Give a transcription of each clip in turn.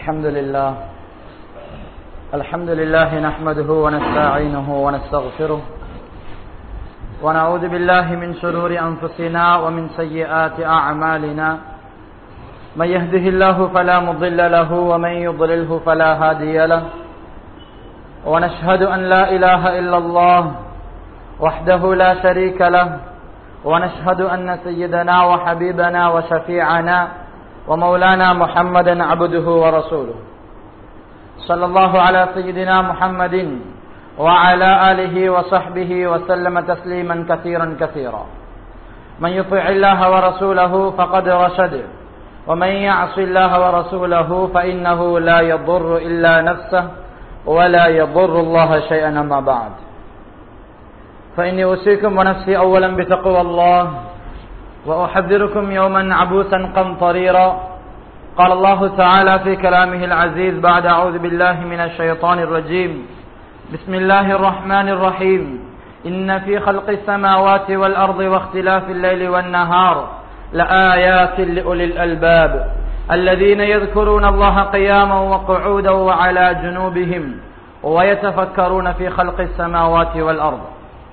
الحمد لله الحمد لله نحمده ونستعينه ونستغفره ونعوذ بالله من شرور أنفسنا ومن سيئات أعمالنا من يهده الله فلا مضل له ومن يضلله فلا هادي له ونشهد أن لا إله إلا الله وحده لا شريك له ونشهد أن سيدنا وحبيبنا وشفيعنا ومولانا محمدا عبده ورسوله صلى الله على سيدنا محمد وعلى آله وصحبه وسلم تسليما كثيرا كثيرا من يطع الله ورسوله فقد رشد ومن يعص الله ورسوله فإنه لا يضر إلا نفسه ولا يضر الله شيئا ما بعد فإني أوصيكم ونفسي أولا بتقوى الله وأحذركم يوما عبوسا قمطريرا قال الله تعالى في كلامه العزيز بعد أعوذ بالله من الشيطان الرجيم بسم الله الرحمن الرحيم إن في خلق السماوات والأرض واختلاف الليل والنهار لآيات لأولي الألباب الذين يذكرون الله قياما وقعودا وعلى جنوبهم ويتفكرون في خلق السماوات والأرض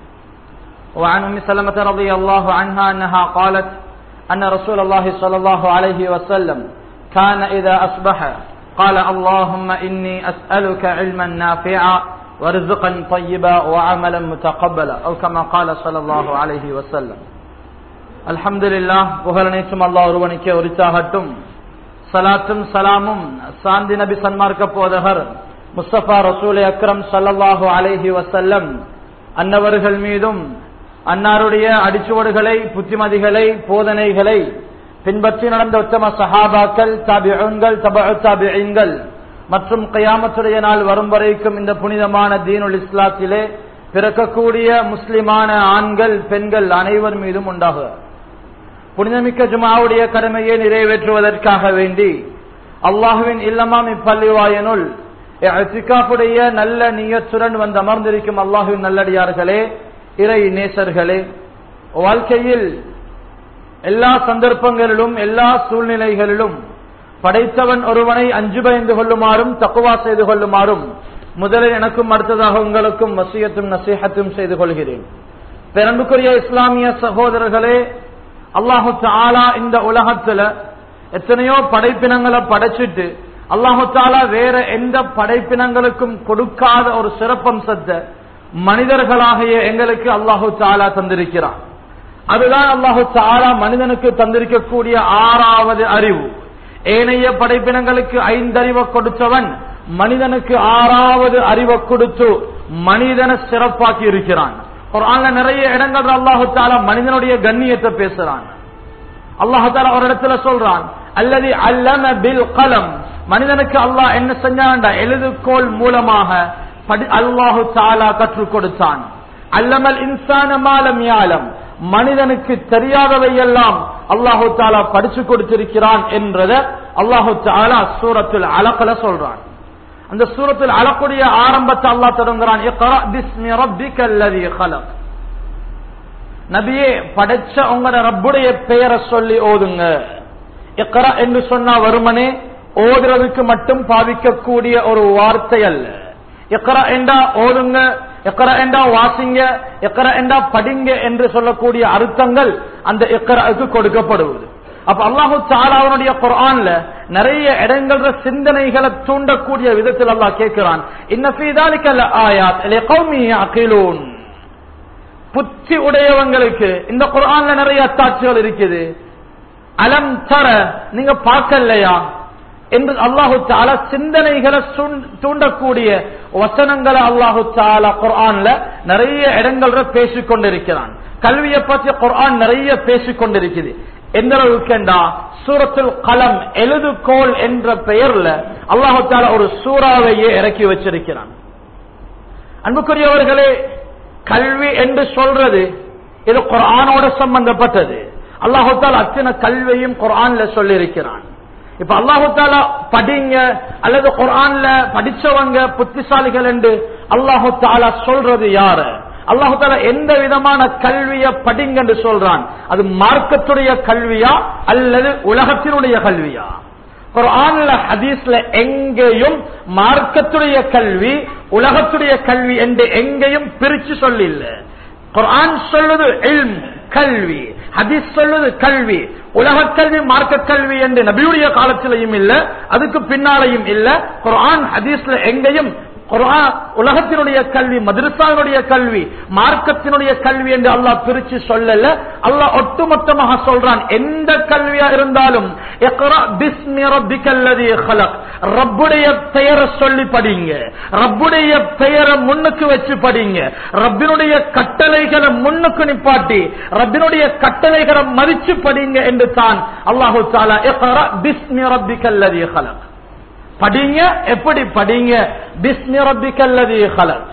وعن ام سلمة رضي الله عنها انها قالت ان رسول الله صلى الله عليه وسلم كان اذا اصبح قال اللهم اني اسالك علما نافعا ورزقا طيبا وعملا متقبلا او كما قال صلى الله عليه وسلم الحمد لله புகழனைத்தும் அல்லாஹ் ஒருவனுக்கே உரித்தாகட்டும் சலாத்தும் சலாமும் சாந்தி நபி சன்மார்க்க போதகர் முஸ்தபா ரசூல் அக்ரம் சல்லல்லாஹு அலைஹி வசல்லம் அன்னவர்கள் மீதும் அன்னாருடைய அடிச்சுவடுகளை புத்திமதிகளை போதனைகளை பின்பற்றி நடந்த உத்தம சஹாபாக்கள் தாபிகள் தபாபிகள் மற்றும் கயாமத்துடைய நாள் வரும் வரைக்கும் இந்த புனிதமான தீனுல் இஸ்லாத்திலே பிறக்கக்கூடிய முஸ்லிமான ஆண்கள் பெண்கள் அனைவர் மீதும் உண்டாக புனிதமிக்க ஜுமாவுடைய கடமையை நிறைவேற்றுவதற்காக வேண்டி அல்லாஹுவின் இல்லமாம் இப்பள்ளிவாயனுள் அத்திகாப்புடைய நல்ல நீயத்துடன் வந்து அமர்ந்திருக்கும் அல்லாஹுவின் நல்லடியார்களே இறை நேசர்களே வாழ்க்கையில் எல்லா சந்தர்ப்பங்களிலும் எல்லா சூழ்நிலைகளிலும் படைத்தவன் ஒருவனை அஞ்சு பயந்து கொள்ளுமாறும் தக்குவா செய்து கொள்ளுமாறும் முதலில் எனக்கும் அடுத்ததாக உங்களுக்கும் வசியத்தும் நசீகத்தும் செய்து கொள்கிறேன் பிறந்துக்குரிய இஸ்லாமிய சகோதரர்களே அல்லாஹு தாலா இந்த உலகத்துல எத்தனையோ படைப்பினங்களை படைச்சிட்டு அல்லாஹு தாலா வேற எந்த படைப்பினங்களுக்கும் கொடுக்காத ஒரு சிறப்பம்சத்தை மனிதர்களாகிய எங்களுக்கு அல்லாஹு தாலா தந்திருக்கிறான் அதுதான் அல்லாஹு தாலா மனிதனுக்கு தந்திருக்கக்கூடிய ஆறாவது அறிவு ஏனைய படைப்பினங்களுக்கு ஐந்தறிவை கொடுத்தவன் மனிதனுக்கு ஆறாவது அறிவை கொடுத்து மனிதனை சிறப்பாக்கி இருக்கிறான் ஒரு ஆள்ல நிறைய இடங்கள் அல்லாஹு தாலா மனிதனுடைய கண்ணியத்தை பேசுறான் அல்லாஹு தாலா ஒரு இடத்துல சொல்றான் அல்லது அல்லம பில் கலம் மனிதனுக்கு அல்லாஹ் என்ன செஞ்சான்டா எழுதுகோள் மூலமாக அல்லாஹு தாலா கற்றுக் கொடுத்தான் அல்லமல் இன்சான மாலம் யாலம் மனிதனுக்கு தெரியாதவை எல்லாம் அல்லாஹு தாலா படிச்சு கொடுத்திருக்கிறான் என்றத அல்லாஹு தாலா சூரத்தில் அலக்கல சொல்றான் அந்த சூரத்தில் அழக்கூடிய ஆரம்பத்தை அல்லாஹ் தொடங்குறான் நபியே படைச்ச உங்களோட ரப்புடைய பெயரை சொல்லி ஓதுங்க இக்கரா என்று சொன்னா வருமனே ஓதுறதுக்கு மட்டும் பாவிக்கக்கூடிய ஒரு வார்த்தை அல்ல எக்கரா என்றா ஓடுங்க எக்கரா என்றா வாசிங்க எக்கரா என்றா படிங்க என்று சொல்லக்கூடிய அர்த்தங்கள் அந்த எக்கராவுக்கு கொடுக்கப்படுவது அப்ப அல்லாஹு தாலாவனுடைய குரான்ல நிறைய இடங்கள்ல சிந்தனைகளை தூண்டக்கூடிய விதத்தில் அல்லாஹ் கேட்கிறான் இன்னும் ஆயாத் புத்தி உடையவங்களுக்கு இந்த குரான்ல நிறைய அத்தாட்சிகள் இருக்குது அலம் தர நீங்க பார்க்கலையா என்று அல்லாஹு தாலா சிந்தனைகளை தூண்டக்கூடிய வசனங்களை அல்லாஹு தாலா குர்ஆன்ல நிறைய இடங்கள்ல பேசிக் கொண்டிருக்கிறான் கல்வியை பற்றி குர்ஆன் நிறைய பேசிக் கொண்டிருக்குது எந்த அளவுக்குண்டா சூரத்துல் கலம் எழுதுகோள் என்ற பெயர்ல அல்லாஹு தாலா ஒரு சூறாவையே இறக்கி வச்சிருக்கிறான் அன்புக்குரியவர்களே கல்வி என்று சொல்றது இது குரானோட சம்பந்தப்பட்டது அல்லாஹு தாலா அத்தனை கல்வியும் குரான்ல சொல்லி இருக்கிறான் இப்ப அல்லாஹு தாலா படிங்க அல்லது குரான்ல படிச்சவங்க புத்திசாலிகள் என்று அல்லாஹு தாலா சொல்றது யாரு அல்லாஹு தாலா எந்த விதமான கல்விய படிங்க என்று சொல்றான் அது மார்க்கத்துடைய கல்வியா அல்லது உலகத்தினுடைய கல்வியா குர்ஆன்ல ஹதீஸ்ல எங்கேயும் மார்க்கத்துடைய கல்வி உலகத்துடைய கல்வி என்று எங்கேயும் பிரிச்சு சொல்லில்ல குர்ஆன் சொல்லுது இல்ம் கல்வி ஹதீஸ் சொல்லுது கல்வி உலக கல்வி மார்க்க கல்வி என்று நபியுடைய காலத்திலையும் இல்ல அதுக்கு பின்னாலையும் இல்ல குர்ஆன் ஹதீஸ்ல எங்கேயும் குர்ஆன் உலகத்தினுடைய கல்வி மதரசாவினுடைய கல்வி மார்க்கத்தினுடைய கல்வி என்று அல்லாஹ் பிரிச்சு சொல்லல அல்லாஹ் ஒட்டுமொத்தமாக சொல்றான் எந்த கல்வியா இருந்தாலும் இக்ரா பிஸ்மி ரப்பிக்கல்லதீ ஹலக் ரப்புடைய பெயரை சொல்லி படிங்க ரப்புடைய பெயரை முன்னுக்கு வச்சு படிங்க ரப்பினுடைய கட்டளைகளை முன்னுக்கு நிப்பாட்டி ரப்பினுடைய கட்டளைகளை மதிச்சு படிங்க என்று தான் அல்லாஹு தாலா இக்ரா பிஸ்மி ரப்பிக்கல்லதீ ஹலக் படிங்க எப்படி படிங்க பிஸ்மி ரப்பிக்கல்லதீ ஹலக்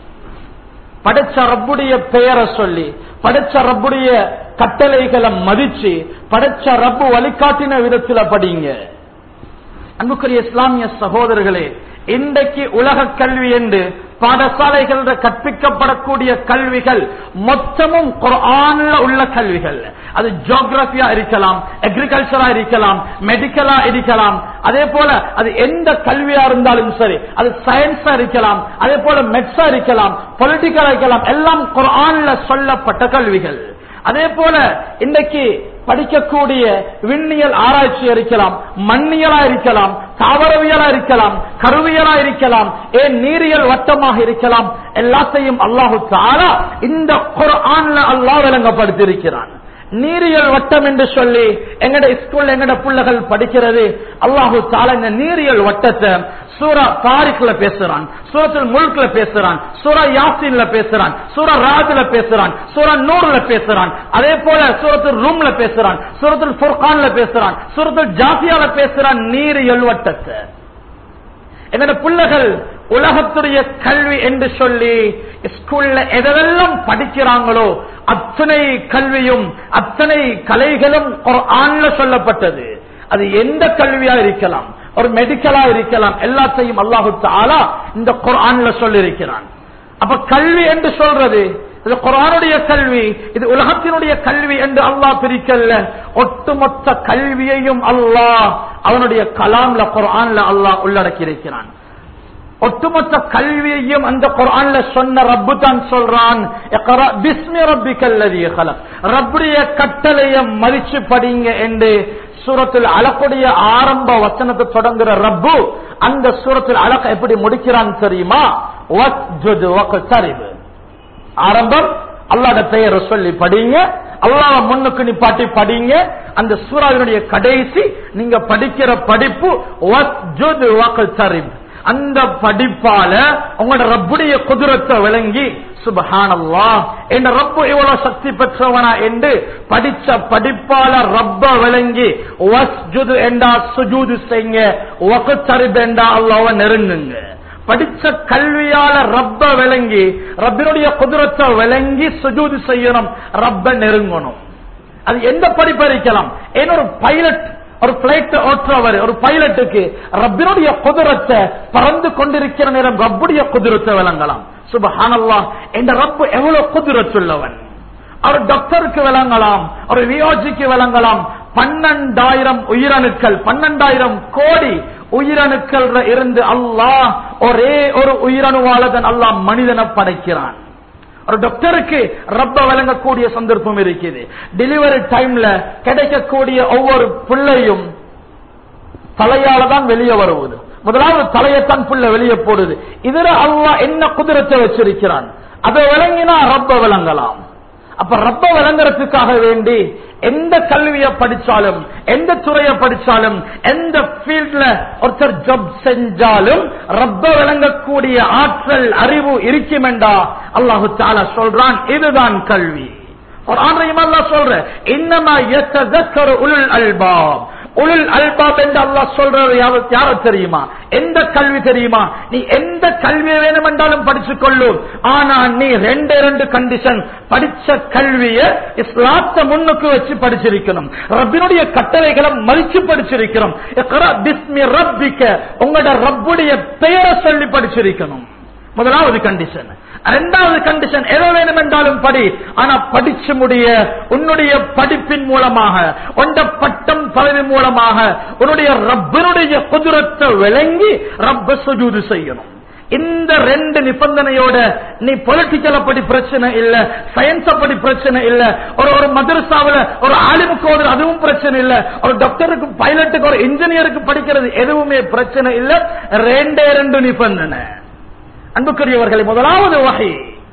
படைச்ச ரப்புடைய பெயரை சொல்லி படைச்ச ரப்புடைய கட்டளைகளை மதிச்சு படைச்ச ரப்பு வழிகாட்டின விதத்துல படிங்க அன்புக்குரிய இஸ்லாமிய சகோதரர்களே இன்றைக்கு உலக கல்வி என்று பாடசாலைகள் கற்பிக்கப்படக்கூடிய கல்விகள் மொத்தமும் குர்ஆன்ல உள்ள கல்விகள் அது ஜியோகிராபியா இருக்கலாம் அக்ரிகல்ச்சரா இருக்கலாம் மெடிக்கலா இருக்கலாம் அதே போல அது எந்த கல்வியா இருந்தாலும் சரி அது சயின்ஸா இருக்கலாம் அதே போல மெட்ஸா இருக்கலாம் பொலிட்டிக்கலா இருக்கலாம் எல்லாம் குர்ஆன்ல சொல்லப்பட்ட கல்விகள் அதே போல இன்றைக்கு படிக்கக்கூடிய விண்ணியல் ஆராய்ச்சி இருக்கலாம் மண்ணியலா இருக்கலாம் தாவரவியலா இருக்கலாம் கருவியலா இருக்கலாம் ஏன் நீரியல் வட்டமாக இருக்கலாம் எல்லாத்தையும் அல்லாஹு தாலா இந்த குர்ஆன்ல அல்லாஹ் விளங்கப்படுத்தியிருக்கிறான் நீரியல் வட்டம் என்று சொல்லி எங்கட ஸ்கூல்ல எங்கட பிள்ளைகள் படிக்கிறது அல்லாஹு தாலா இந்த நீரியல் வட்டத்தை சூரா தாரிக்ல பேசுறான் சூரத்தில் முழுக்குல பேசுறான் சூரா யாசின்ல பேசுறான் சூரா ராஜ்ல பேசுறான் சூரா நூறுல பேசுறான் அதே போல சூரத்தில் ரூம்ல பேசுறான் சூரத்தில் ஃபுர்கான்ல பேசுறான் சூரத்தில் ஜாசியால பேசுறான் நீரியல் வட்டத்தை என்னோட பிள்ளைகள் உலகத்துடைய கல்வி என்று சொல்லி ஸ்கூல்ல எதெல்லாம் படிக்கிறாங்களோ அத்தனை கல்வியும் அத்தனை கலைகளும் ஒரு ஆண்ல சொல்லப்பட்டது அது எந்த கல்வியா இருக்கலாம் ஒரு மெடிக்கலா இருக்கலாம் எல்லாத்தையும் அல்லாஹு தாலா இந்த குரான்ல சொல்லியிருக்கிறான் அப்ப கல்வி என்று சொல்றது இது குரானுடைய கல்வி இது உலகத்தினுடைய கல்வி என்று அல்லாஹ் பிரிக்கல்ல ஒட்டுமொத்த கல்வியையும் அல்லாஹ் அவனுடைய கலாம்ல குரான்ல அல்லாஹ் உள்ளடக்கி இருக்கிறான் ஒட்டுமொத்த கல்வியையும் அந்த குரான்ல சொன்ன ரப்பு தான் சொல்றான் பிஸ்மி ரப்பிக்கல்லதி ரப்புடைய கட்டளைய மதிச்சு படிங்க என்று சூரத்தில் அழக்கூடிய ஆரம்ப வச்சனத்தை தொடங்குற ரப்பு அந்த சூரத்தில் அழக எப்படி முடிக்கிறான் தெரியுமா ஆரம்பம் அல்லாட பெயரை சொல்லி படிங்க அல்லாஹ் முன்னுக்கு நிப்பாட்டி படிங்க அந்த சூறாவினுடைய கடைசி நீங்க படிக்கிற படிப்பு அந்த படிப்பால உங்களோட ரப்புடைய குதிரத்தை விளங்கி சுபஹானல்லா என் ரப்பு இவ்வளவு சக்தி பெற்றவனா என்று படிச்ச படிப்பால ரப்ப விளங்கி வஸ்ஜுது என்றா சுஜூது செய்யுங்க வகுத்தரிது என்றா அல்லாவ நெருங்குங்க படிச்ச கல்வியால ரப்ப விளங்கி ரப்பினுடைய குதிரத்தை விளங்கி சுஜூது செய்யணும் ரப்ப நெருங்கணும் அது எந்த படிப்பு இருக்கலாம் ஏன்னா ஒரு பைலட் ஒரு பிளைட் ஓட்டுறவர் ஒரு பைலட்டுக்கு ரப்பினுடைய குதிரத்தை பறந்து கொண்டிருக்கிற நேரம் ரப்புடைய குதிரத்தை விளங்கலாம் சுபஹானல்லா என்ற ரப்பு எவ்வளவு குதிரத்துள்ளவன் ஒரு டாக்டருக்கு விளங்கலாம் ஒரு வியோஜிக்கு விளங்கலாம் பன்னெண்டாயிரம் உயிரணுக்கள் பன்னெண்டாயிரம் கோடி உயிரணுக்கள் இருந்து அல்லாஹ் ஒரே ஒரு உயிரணுவாளதன் அல்லாஹ் மனிதனை படைக்கிறான் ஒரு டாக்டருக்கு ரப்ப வழங்கக்கூடிய சந்தர்ப்பம் இருக்குது டெலிவரி டைம்ல கிடைக்கக்கூடிய ஒவ்வொரு பிள்ளையும் தலையால தான் வெளியே வருவது முதலாவது தலையத்தான் புள்ள வெளியே போடுது இதுல அல்லா என்ன குதிரத்தை வச்சிருக்கிறான் அதை விளங்கினா ரப்ப விளங்கலாம் அப்ப ரப்ப விளங்குறதுக்காக வேண்டி எந்த கல்வியை படிச்சாலும் எந்த துறையை படிச்சாலும் எந்த ஃபீல்ட்ல ஒருத்தர் ஜப் செஞ்சாலும் ரப்ப விளங்கக்கூடிய ஆற்றல் அறிவு இருக்குமெண்டா அல்லாஹு தாலா சொல்றான் இதுதான் கல்வி ஒரு ஆண்டையும் அல்லா சொல்ற இன்னமா உலுல் அல்பாப் உலுல் அல்பாப் என்று அல்லாஹ் சொல்றது யார தெரியுமா எந்த கல்வி தெரியுமா நீ எந்த கல்வியை வேணும் என்றாலும் படிச்சுக் கொள்ளும் ஆனா நீ ரெண்டு ரெண்டு கண்டிஷன் படிச்ச கல்விய இஸ்லாத்த முன்னுக்கு வச்சு படிச்சிருக்கணும் ரப்பினுடைய கட்டளைகளை மதிச்சு படிச்சிருக்கிறோம் பிஸ்மி ரப்பிக்க உங்களோட ரப்புடைய பெயரை சொல்லி படிச்சிருக்கணும் முதலாவது கண்டிஷன் இரண்டாவது கண்டிஷன் எதை வேணும் என்றாலும் படி ஆனா படிச்சு முடிய உன்னுடைய படிப்பின் மூலமாக உண்ட பட்டம் பதவி மூலமாக உன்னுடைய ரப்பனுடைய குதிரத்தை விளங்கி ரப்ப சுஜூது செய்யணும் இந்த ரெண்டு நிபந்தனையோட நீ பொலிட்டிக்கல படி பிரச்சனை இல்ல சயின்ஸ படி பிரச்சனை இல்ல ஒரு ஒரு மதரசாவில ஒரு ஆலிமுக்கு ஓதுற அதுவும் பிரச்சனை இல்ல ஒரு டாக்டருக்கு பைலட்டுக்கு ஒரு இன்ஜினியருக்கு படிக்கிறது எதுவுமே பிரச்சனை இல்ல ரெண்டே ரெண்டு நிபந்தனை அன்புக்குரியவர்களை முதலாவது வகை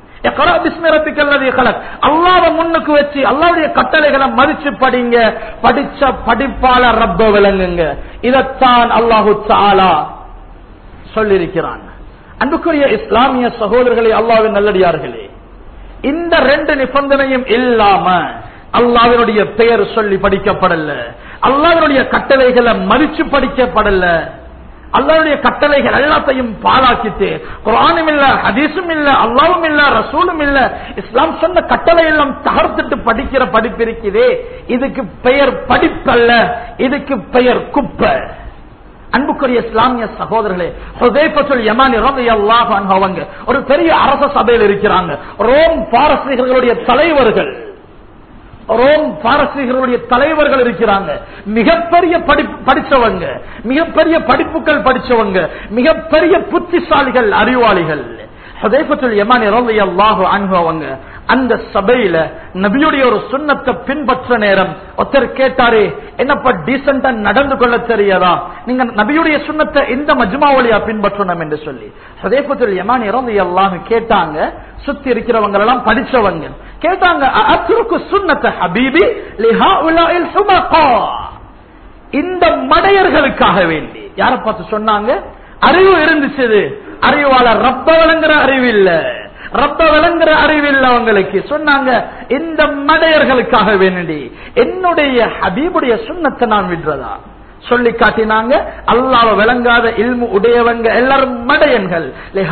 அல்லாத முன்னுக்கு வச்சு அல்லாவுடைய கட்டளைகளை மதிச்சு படிங்க படிச்ச படிப்பால ரப்ப விளங்குங்க இதத்தான் அல்லாஹு தாலா சொல்லியிருக்கிறான் அன்புக்குரிய இஸ்லாமிய சகோதரர்களே அல்லாவின் நல்லடியார்களே இந்த ரெண்டு நிபந்தனையும் இல்லாம அல்லாவினுடைய பெயர் சொல்லி படிக்கப்படல அல்லாவினுடைய கட்டளைகளை மதிச்சு படிக்கப்படல அல்லாவுடைய கட்டளைகள் எல்லாத்தையும் பாழாக்கிட்டு குரானும் இல்ல ஹதீஸும் இல்ல அல்லாவும் இல்ல ரசூலும் இல்ல இஸ்லாம் சொன்ன கட்டளை எல்லாம் தகர்த்துட்டு படிக்கிற படிப்பு இருக்குதே இதுக்கு பெயர் படிப்பல்ல இதுக்கு பெயர் குப்பை அன்புக்குரிய இஸ்லாமிய சகோதரர்களே ஹுதைஃபத்துல் யமானி ரலியல்லாஹு அன்ஹு அவங்க ஒரு பெரிய அரச சபையில் இருக்கிறாங்க ரோம் பாரசீகர்களுடைய தலைவர்கள் ரோம் பாரசீகர்களுடைய தலைவர்கள் இருக்கிறாங்க மிகப்பெரிய படிச்சவங்க மிகப்பெரிய படிப்புகள் படிச்சவங்க மிகப்பெரிய புத்திசாலிகள் அறிவாளிகள் ஹுதைஃபத்துல் யமானி ரலியல்லாஹு அன்ஹு அவங்க அந்த சபையில நபியுடைய ஒரு சுண்ணத்தை பின்பற்ற நேரம் ஒருத்தர் கேட்டாரே என்னப்பா டீசெண்டா நடந்து கொள்ள தெரியாதா நீங்க நபியுடைய சுண்ணத்தை இந்த மஜ்மாவளியா பின்பற்றணும் என்று சொல்லி சதேபத்தில் யமான் இறந்து எல்லாம் கேட்டாங்க சுத்தி இருக்கிறவங்க எல்லாம் படிச்சவங்க கேட்டாங்க அத்துருக்கு சுண்ணத்தை ஹபீபி லிஹா உலாயில் சுமகா இந்த மடையர்களுக்காக வேண்டி யார பார்த்து சொன்னாங்க அறிவு இருந்துச்சு அறிவால ரப்ப வழங்குற அறிவு இல்ல ரப்ப விளங்குற அறிவில்லை அவங்களுக்கு சொன்னாங்க இந்த மடையர்களுக்காக வேண்டி என்னுடைய ஹபீபுடைய சுண்ணத்தை நான் விடுறதா சொல்லி காட்டினாங்க அல்லாவ விளங்காத இல்மு உடையவங்க எல்லாரும் மடையன்கள்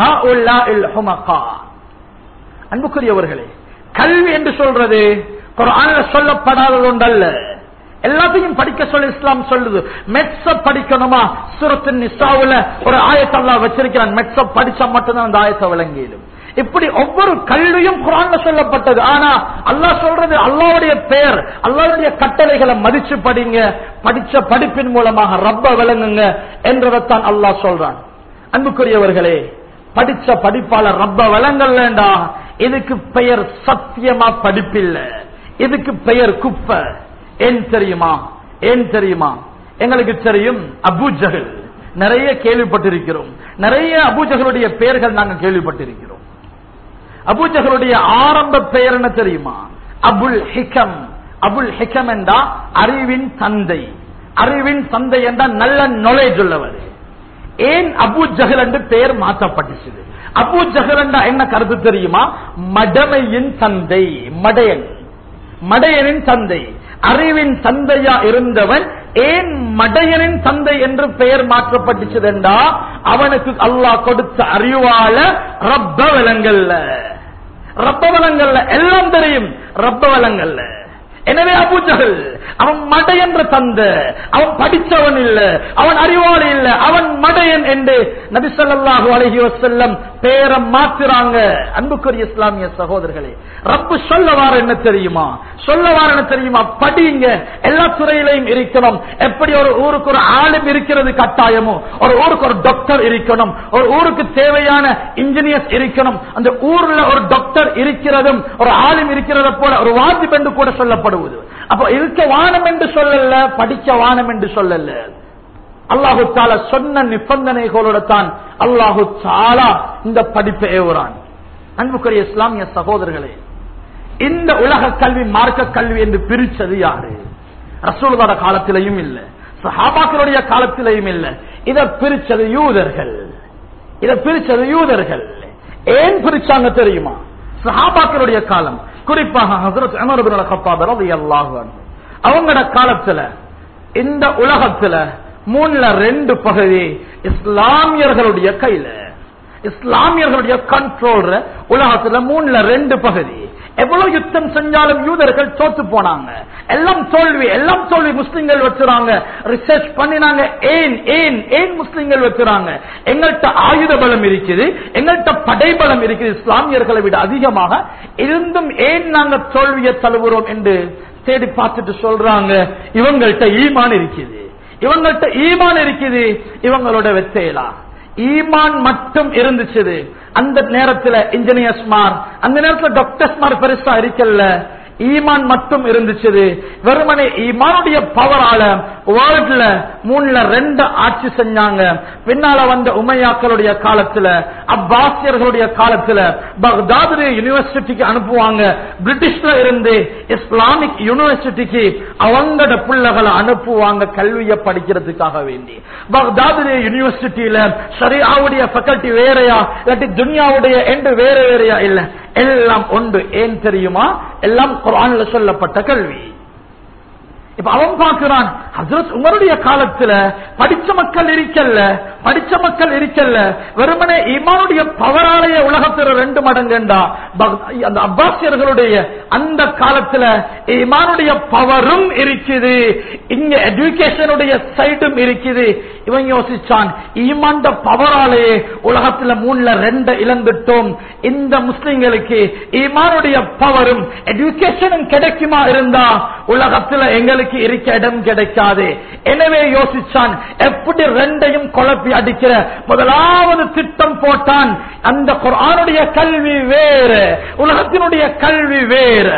அன்புக்குரியவர்களே கல்வி என்று சொல்றது குரான்ல சொல்லப்படாதது ஒன்றல்ல எல்லாத்தையும் படிக்க சொல்லி இஸ்லாம் சொல்லுது மெட்ஸ படிக்கணுமா சுரத்தின் நிசாவுல ஒரு ஆயத்தல்லா வச்சிருக்கிறான் மெட்ஸ படிச்சா மட்டும்தான் அந்த ஆயத்தை விளங்கிடும் இப்படி ஒவ்வொரு கல்வியும் குரான்ல சொல்லப்பட்டது ஆனா அல்லாஹ் சொல்றது அல்லாவுடைய பெயர் அல்லாவுடைய கட்டளைகளை மதிச்சு படிங்க படிச்ச படிப்பின் மூலமாக ரப்ப விளங்குங்க என்றதைத்தான் அல்லாஹ் சொல்றான் அன்புக்குரியவர்களே படிச்ச படிப்பால ரப்ப விளங்கல்லண்டா இதுக்கு பெயர் சத்தியமா படிப்பில்ல இதுக்கு பெயர் குப்பை ஏன் தெரியுமா ஏன் தெரியுமா எங்களுக்கு தெரியும் அபு ஜஹல் நிறைய கேள்விப்பட்டிருக்கிறோம் நிறைய அபூஜகளுடைய பெயர்கள் நாங்கள் கேள்விப்பட்டிருக்கிறோம் அபூஜகளுடைய ஆரம்ப பெயர் என்ன தெரியுமா அபுல் ஹிகம் அபுல் ஹிகம் என்றா அறிவின் தந்தை அறிவின் தந்தை என்றா நல்ல நாலேஜ் உள்ளவர் ஏன் அபு ஜஹல் என்று பெயர் மாற்றப்பட்டுச்சு அபு ஜஹல் என்றா என்ன கருத்து தெரியுமா மடமையின் தந்தை மடையன் மடையனின் தந்தை அறிவின் தந்தையா இருந்தவன் ஏன் மடையனின் தந்தை என்று பெயர் மாற்றப்பட்டுச்சதென்றா அவனுக்கு அல்லாஹ் கொடுத்த அறிவால ரப்ப விலங்கல்ல ரப்ப விலங்கல்ல எல்லாம் தெரியும் ரப்ப விலங்கல்ல எனவே அபூஜகல் அவன் மடையன்ற தந்த அவன் படித்தவன் இல்ல அவன் அறிவாளி இல்ல அவன் மடையன் என்று நபிசல்லாஹு அலஹி வசல்லம் பேரை மாத்துறாங்க அன்புக்குரிய இஸ்லாமிய சகோதரர்களே ரப்பு சொல்லவார என்ன தெரியுமா சொல்லவார என்ன தெரியுமா படிங்க எல்லா துறையிலையும் இருக்கணும் எப்படி ஒரு ஊருக்கு ஒரு ஆளும் இருக்கிறது கட்டாயமோ ஒரு ஊருக்கு ஒரு டாக்டர் இருக்கணும் ஒரு ஊருக்கு தேவையான இன்ஜினியர்ஸ் இருக்கணும் அந்த ஊர்ல ஒரு டாக்டர் இருக்கிறதும் ஒரு ஆளும் இருக்கிறத போல ஒரு வாஜிப் என்று கூட சொல்லப்படுவது அப்போ இருக்க வானம் என்று சொல்லல படிக்க வானம் என்று சொல்லல அல்லாஹு தாலா சொன்ன நிபந்தனைகளோட தான் அல்லாஹு தாலா இந்த படிப்பை ஏவுறான் அன்புக்குரிய இஸ்லாமிய சகோதரர்களே இந்த உலக கல்வி மார்க்க கல்வி என்று பிரிச்சது யாரு ரசூலோட காலத்திலையும் இல்ல சஹாபாக்களுடைய காலத்திலையும் இல்ல இத பிரிச்சது யூதர்கள் இத பிரிச்சது யூதர்கள் ஏன் பிரிச்சாங்க தெரியுமா சஹாபாக்களுடைய காலம் குறிப்பாக ஹசரத் அமர் பின் கத்தாப் ரலியல்லாஹு அன்ஹு அவங்களோட காலத்துல இந்த உலகத்துல மூணுல ரெண்டு பகுதி இஸ்லாமியர்களுடைய கையில இஸ்லாமியர்களுடைய கண்ட்ரோல் உலகத்துல மூணுல ரெண்டு பகுதி எவ்வளவு யுத்தம் செஞ்சாலும் யூதர்கள் தோத்து போனாங்க எல்லாம் தோல்வி எல்லாம் தோல்வி முஸ்லிம்கள் வச்சுறாங்க ரிசர்ச் பண்ணினாங்க ஏன் ஏன் ஏன் முஸ்லிம்கள் வச்சுறாங்க எங்கள்கிட்ட ஆயுத பலம் இருக்குது எங்கள்கிட்ட படைபலம் இருக்குது இஸ்லாமியர்களை விட அதிகமாக இருந்தும் ஏன் நாங்க தோல்வியை தழுவுறோம் என்று தேடி பார்த்துட்டு சொல்றாங்க இவங்கள்ட்ட ஈமான் இருக்குது இவங்கள்ட்ட ஈமான் இருக்குது இவங்களோட வெத்தையலா ஈமான் மட்டும் இருந்துச்சு அந்த நேரத்துல இன்ஜினியர்ஸ்மார் அந்த நேரத்துல டாக்டர்ஸ்மார் பெருசா இருக்கல ஈமான் மட்டும் இருந்துச்சு வெறுமனே ஈமானுடைய பவரால வேர்ல்ட்ல மூணுல ரெண்டு ஆட்சி செஞ்சாங்க பின்னால வந்த உமையாக்களுடைய காலத்துல அப்பாசியர்களுடைய காலத்துல பக்தாது யூனிவர்சிட்டிக்கு அனுப்புவாங்க பிரிட்டிஷ்ல இருந்து இஸ்லாமிக் யூனிவர்சிட்டிக்கு அவங்களோட பிள்ளைகளை அனுப்புவாங்க கல்வியை படிக்கிறதுக்காக வேண்டி பக்தாது யூனிவர்சிட்டியில ஷரியாவுடைய ஃபேக்கல்டி வேறையா இல்லாட்டி துனியாவுடைய என்று வேற வேறையா இல்ல எல்லாம் ஒன்று ஏன் தெரியுமா எல்லாம் குரான்ல சொல்லப்பட்ட கல்வி இப்ப அவன் பார்க்கிறான் ஹசரத் உமருடைய காலத்துல படிச்ச மக்கள் இருக்கல்ல படிச்ச மக்கள் இருக்கல்ல வெறுமனே இமானுடைய பவராலய உலகத்துல ரெண்டு மடங்குண்டா அந்த அப்பாசியர்களுடைய அந்த காலத்துல இமானுடைய பவரும் இருக்குது இங்க எஜுகேஷனுடைய சைடும் இருக்குது இவன் யோசிச்சான் ஈமாண்ட பவராலேயே உலகத்துல மூணுல ரெண்டு இழந்துட்டோம் இந்த முஸ்லிம்களுக்கு ஈமானுடைய பவரும் எஜுகேஷனும் கிடைக்குமா இருந்தா உலகத்துல எங்களுக்கு இருக்க இடம் கிடைக்காது எனவே யோசிச்சான் எப்படி ரெண்டையும் குழப்பி அடிக்கிற முதலாவது திட்டம் போட்டான் அந்த குரானுடைய கல்வி வேறு உலகத்தினுடைய கல்வி வேறு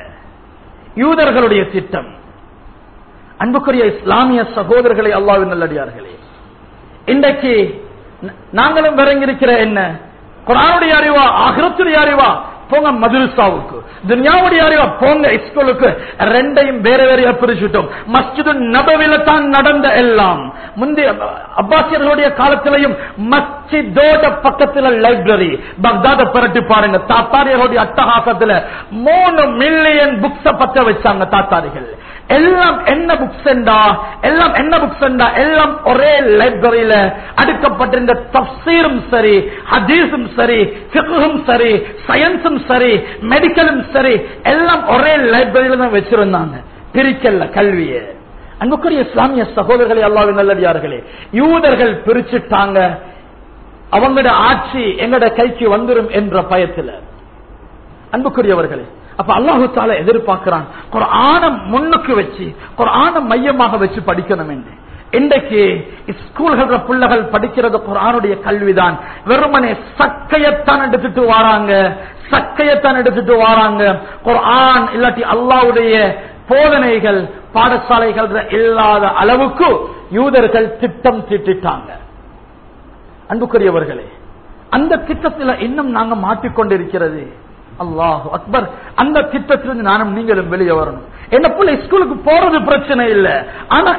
யூதர்களுடைய திட்டம் அன்புக்குரிய இஸ்லாமிய சகோதரர்களை அல்லாவின் நல்லடியார்களே இன்றைக்கு நாங்களும் விளங்கியிருக்கிற என்ன குரானுடைய அறிவா ஆகிரத்துடைய அறிவா போங்க மதுரசாவுக்கு துனியாவுடைய அறிவா போங்க ஸ்கூலுக்கு ரெண்டையும் வேற வேறையா பிரிச்சுட்டோம் மஸ்ஜிது நபவில தான் நடந்த எல்லாம் முந்தைய அப்பாசியர்களுடைய காலத்திலையும் மஸ்ஜிதோட பக்கத்துல லைப்ரரி பக்தாத பரட்டி பாருங்க தாத்தாரியர்களுடைய அட்டகாசத்துல மூணு மில்லியன் புக்ஸ பத்த வச்சாங்க தாத்தாரிகள் எல்லாம் என்ன புக்ஸ் எல்லாம் என்ன புக்ஸ் எல்லாம் ஒரே லைப்ரரியில அடுக்கப்பட்டிருந்த தப்சீரும் சரி ஹதீஸும் சரி பிகும் சரி சயின்ஸும் சரி மெடிக்கலும் சரி எல்லாம் ஒரே லைப்ரரியில தான் வச்சிருந்தாங்க பிரிக்கல்ல கல்வியை அன்புக்குரிய இஸ்லாமிய சகோதரர்களே அல்லாவின் நல்லடியார்களே யூதர்கள் பிரிச்சுட்டாங்க அவங்களோட ஆட்சி எங்கட கைக்கு வந்துடும் என்ற பயத்துல அன்புக்குரியவர்களே அப்ப அல்லாஹு தால எதிர்பார்க்கிறான் குரான முன்னுக்கு வச்சு குரான மையமாக வச்சு படிக்கணும் என்று இன்றைக்கு ஸ்கூல்கள் பிள்ளைகள் படிக்கிறது குரானுடைய கல்விதான் வெறுமனே சக்கையத்தான் எடுத்துட்டு வராங்க சக்கையத்தான் எடுத்துட்டு வராங்க குரான் இல்லாட்டி அல்லாவுடைய போதனைகள் பாடசாலைகள் இல்லாத அளவுக்கு யூதர்கள் திட்டம் தீட்டிட்டாங்க அன்புக்குரியவர்களே அந்த திட்டத்தில் இன்னும் நாங்க மாட்டிக்கொண்டிருக்கிறது அல்லாஹ் அக்பர் அந்த திட்டத்திலிருந்து நானும் நீங்களும் வெளியே வரணும் என்ன பிள்ளை ஸ்கூலுக்கு போறது பிரச்சனை இல்ல ஆனா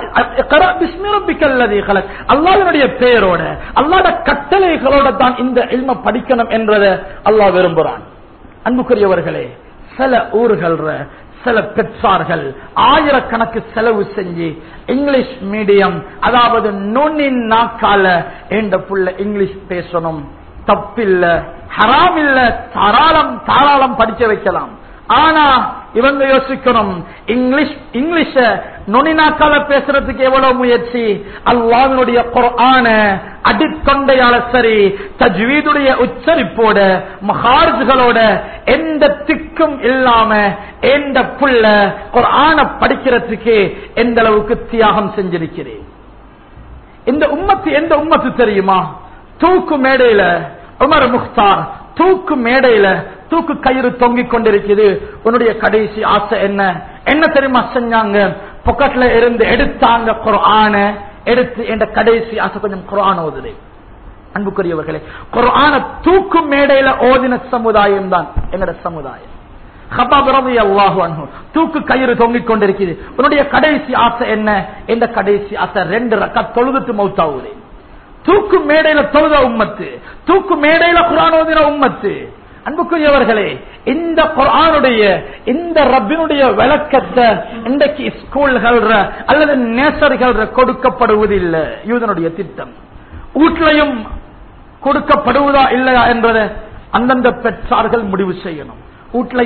அல்லாஹனுடைய பெயரோட அல்லாத கட்டளைகளோட தான் இந்த இல்ம படிக்கணும் என்றதை அல்லாஹ் விரும்புறான் அன்புக்குரியவர்களே சில ஊர்கள் சில பெற்றார்கள் ஆயிரக்கணக்கு செலவு செஞ்சு இங்கிலீஷ் மீடியம் அதாவது நுண்ணின் நாக்கால என்ற புள்ள இங்கிலீஷ் பேசணும் தப்பில்ல ஹராம் இல்ல தாராளம் தாராளம் படிக்க வைக்கலாம் ஆனா இவங்க யோசிக்கணும் இங்கிலீஷ் இங்கிலீஷ நுனிநாக்கால பேசுறதுக்கு எவ்வளவு முயற்சி அல்லாவினுடைய குரான அடிக்கொண்டையால சரி தஜ்வீதுடைய உச்சரிப்போட மகார்ஜுகளோட எந்த திக்கும் இல்லாம எந்த புள்ள குரான படிக்கிறதுக்கு எந்த அளவுக்கு தியாகம் செஞ்சிருக்கிறேன் இந்த உம்மத்து எந்த உம்மத்து தெரியுமா தூக்கு மேடையில உமர் முக்தார் தூக்கு மேடையில தூக்கு கயிறு தொங்கிக் கொண்டிருக்குது உன்னுடைய கடைசி ஆசை என்ன என்ன தெரியுமா செஞ்சாங்க பொக்கெட்ல இருந்து எடுத்தாங்க குரான எடுத்து என்ற கடைசி ஆசை கொஞ்சம் குரான் ஓதுது அன்புக்குரியவர்களே குரான தூக்கு மேடையில ஓதின சமுதாயம் தான் எங்கட சமுதாயம் தூக்கு கயிறு தொங்கிக் கொண்டிருக்குது உன்னுடைய கடைசி ஆசை என்ன எந்த கடைசி ஆசை ரெண்டு ரக்கா தொழுதுட்டு மௌத்தாவுதே தூக்கு மேடையில தொழுத உம்மத்து தூக்கு மேடையில குரானோதின உம்மத்து அன்புக்குரியவர்களே இந்த குரானுடைய இந்த ரப்பினுடைய விளக்கத்தை இன்றைக்கு ஸ்கூல்கள் அல்லது நேசர்கள் கொடுக்கப்படுவதில்லை யூதனுடைய திட்டம் வீட்டிலையும் கொடுக்கப்படுவதா இல்லையா என்பதை அந்தந்த பெற்றார்கள் முடிவு செய்யணும் வீட்டிலையும்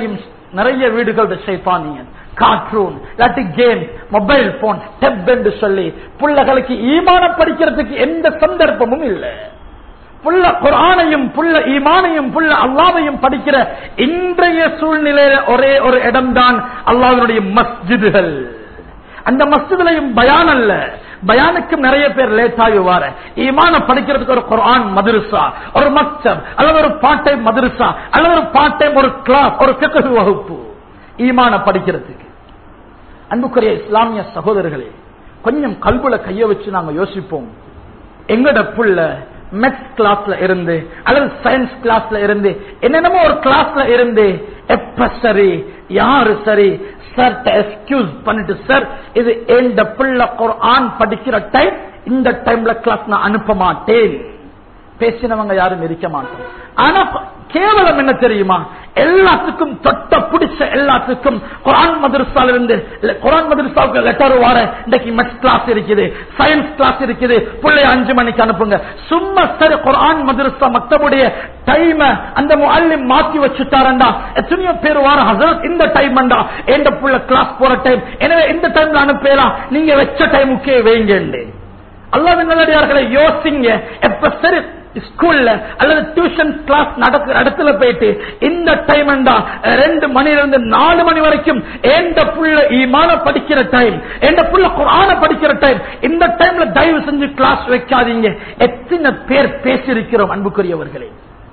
நிறைய வீடுகள் ஷைத்தானியன் கார்ட்டூன் இல்லாட்டி கேம் மொபைல் போன் டெப் என்று சொல்லி பிள்ளைகளுக்கு ஈமானம் படிக்கிறதுக்கு எந்த சந்தர்ப்பமும் இல்லை புள்ள குரானையும் புள்ள ஈமானையும் புள்ள அல்லாவையும் படிக்கிற இன்றைய சூழ்நிலையில ஒரே ஒரு இடம்தான் அல்லாவினுடைய மஸ்ஜிதுகள் அந்த மஸ்ஜிதுலையும் பயான் அல்ல பயானுக்கும் நிறைய பேர் லேட் ஆகி வார ஈமான படிக்கிறதுக்கு ஒரு குரான் மதுரசா ஒரு மக்சப் அல்லது ஒரு பார்ட் டைம் மதுரசா அல்லது ஒரு பார்ட் டைம் ஒரு கிளாஸ் ஒரு பிqh வகுப்பு ஈமான படிக்கிறதுக்கு அன்புக்குரிய இஸ்லாமிய சகோதரர்களே கொஞ்சம் கல்புல கைய வச்சு நாங்க யோசிப்போம் எங்கட புள்ள மெத்ஸ் கிளாஸ்ல இருந்து அல்லது சயின்ஸ் கிளாஸ்ல இருந்து என்னென்னமோ ஒரு கிளாஸ்ல இருந்து எப்ப சரி யாரு சரி சார் எக்ஸ்கியூஸ் பண்ணிட்டு சார் இது எந்த புள்ள குர்ஆன் படிக்கிற டைம் இந்த டைம்ல கிளாஸ் நான் அனுப்ப மாட்டேன் பேசினவங்க யாரும் இருக்க மாட்டோம் ஆனா கேவலம் என்ன தெரியுமா எல்லாத்துக்கும் தொட்ட பிடிச்ச எல்லாத்துக்கும் குரான் மதரசால இருந்து இல்ல, குரான் மதரசாவுக்கு லெட்டர் வார இன்னைக்கு மெட்ஸ் கிளாஸ் இருக்குது சயின்ஸ் கிளாஸ் இருக்குது பிள்ளைய அஞ்சு மணிக்கு அனுப்புங்க சும்மா சரி குரான் மதரசா மக்தபுடைய டைம் அந்த முஅல்லிம் மாத்தி வச்சுட்டாரண்டா எத்தனையோ பேர் வார ஹசரத் இந்த டைம் எந்த புள்ள கிளாஸ் போற டைம் எனவே இந்த டைம்ல அனுப்பலாம் நீங்க வச்ச டைமுக்கே வைங்க அல்லாவின் நல்லடியார்களை யோசிங்க எப்ப சரி ஸ்கூல்ல அல்லது டியூஷன் கிளாஸ் நடக்கிற இடத்துல போயிட்டு இந்த டைம் ரெண்டு மணில இருந்து நாலு மணி வரைக்கும் எந்த புள்ள ஈமான படிக்கிற டைம் எந்த புள்ள குரான படிக்கிற டைம் இந்த டைம்ல தயவு செஞ்சு கிளாஸ் வைக்காதீங்க எத்தனை பேர் பேசியிருக்கிறோம் அன்புக்குரியவர்களே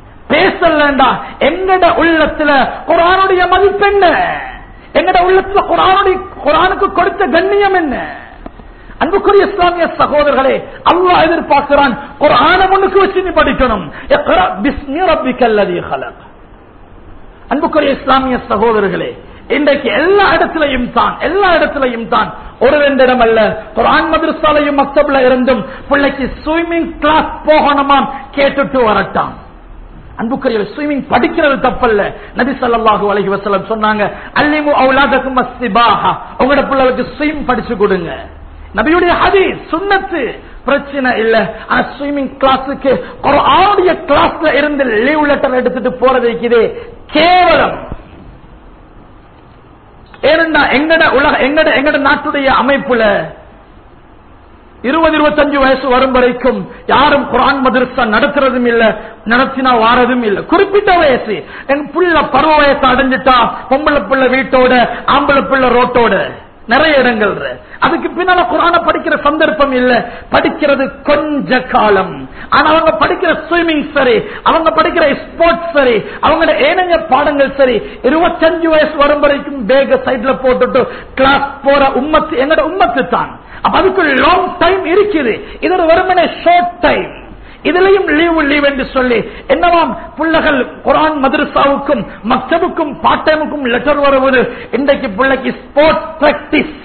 பேசலண்டா எங்கட உள்ளத்துல குரானுடைய மதிப்பு என்ன எங்கட உள்ளத்துல குரானுடைய குரானுக்கு கொடுத்த கண்ணியம் என்ன அன்புக்குரிய இஸ்லாமிய சகோதரர்களே அல்லாஹ் எதிர்பார்க்கிறான் ஒரு ஆன முன்னுக்கு வச்சு நீ படிக்கணும் இக்ரா பிஸ்மி ரப்பிக்கல் லதீ ஹலக். அன்புக்குரிய இஸ்லாமிய சகோதரர்களே இன்றைக்கு எல்லா இடத்திலையும் தான் எல்லா இடத்திலையும் தான் ஒரு ரெண்டு இடம் அல்ல குரான் மதரசாலையும் மக்தப்ல இருந்தும் பிள்ளைக்கு ஸ்விம்மிங் கிளாஸ் போகணுமாம் கேட்டுட்டு வரட்டான் அன்புக்குரிய ஸ்விமிங் படிக்கிறது தப்பல்ல நபி ஸல்லல்லாஹு அலைஹி வஸல்லம் சொன்னாங்க அல்லிமு அவுலாதக்கும் அஸ்ஸிபாஹா உங்களோட பிள்ளைகளுக்கு ஸ்விம் படிச்சு கொடுங்க நபியுடைய ஹதீஸ் சுன்னத்து பிரச்சனை இல்ல ஆனா ஸ்விமிங் கிளாஸுக்கு ஒரு ஆடிய கிளாஸ்ல இருந்து லீவ் லெட்டர் எடுத்துட்டு போறது இருக்குது கேவலம் ஏனென்றா எங்கட உலக எங்கட எங்கட நாட்டுடைய அமைப்புல இருபது இருபத்தஞ்சு வயசு வரும் வரைக்கும் யாரும் குரான் மதரசா நடத்துறதும் இல்ல நடத்தினா வாரதும் இல்ல குறிப்பிட்ட வயசு எங்க புள்ள பருவ வயசு அடைஞ்சிட்டா பொம்பளை புள்ள வீட்டோட ஆம்பளை புள்ள ரோட்டோட நிறைய இடங்கள் அதுக்கு பின்னால குரான படிக்கிற சந்தர்ப்பம் இல்ல படிக்கிறது கொஞ்ச காலம் ஆனா அவங்க படிக்கிற ஸ்விமிங் சரி அவங்க படிக்கிற ஸ்போர்ட்ஸ் சரி அவங்களோட ஏனைய பாடங்கள் சரி இருபத்தஞ்சு வயசு வரும் வரைக்கும் பேக சைட்ல போட்டுட்டு கிளாஸ் போற உம்மத்து எங்கட உம்மத்து தான் அப்ப அதுக்கு லாங் டைம் இருக்குது இது ஒரு வெறுமனே ஷார்ட் டைம் இதுலயும் லீவு லீவ் என்று சொல்லி என்னவாம் புள்ளகள் குரான் மதரசாவுக்கும் மக்தபுக்கும் பாட்டமுக்கும் லெட்டர் வருவது இன்றைக்கு பிள்ளைக்கு ஸ்போர்ட்ஸ் பிராக்டிஸ்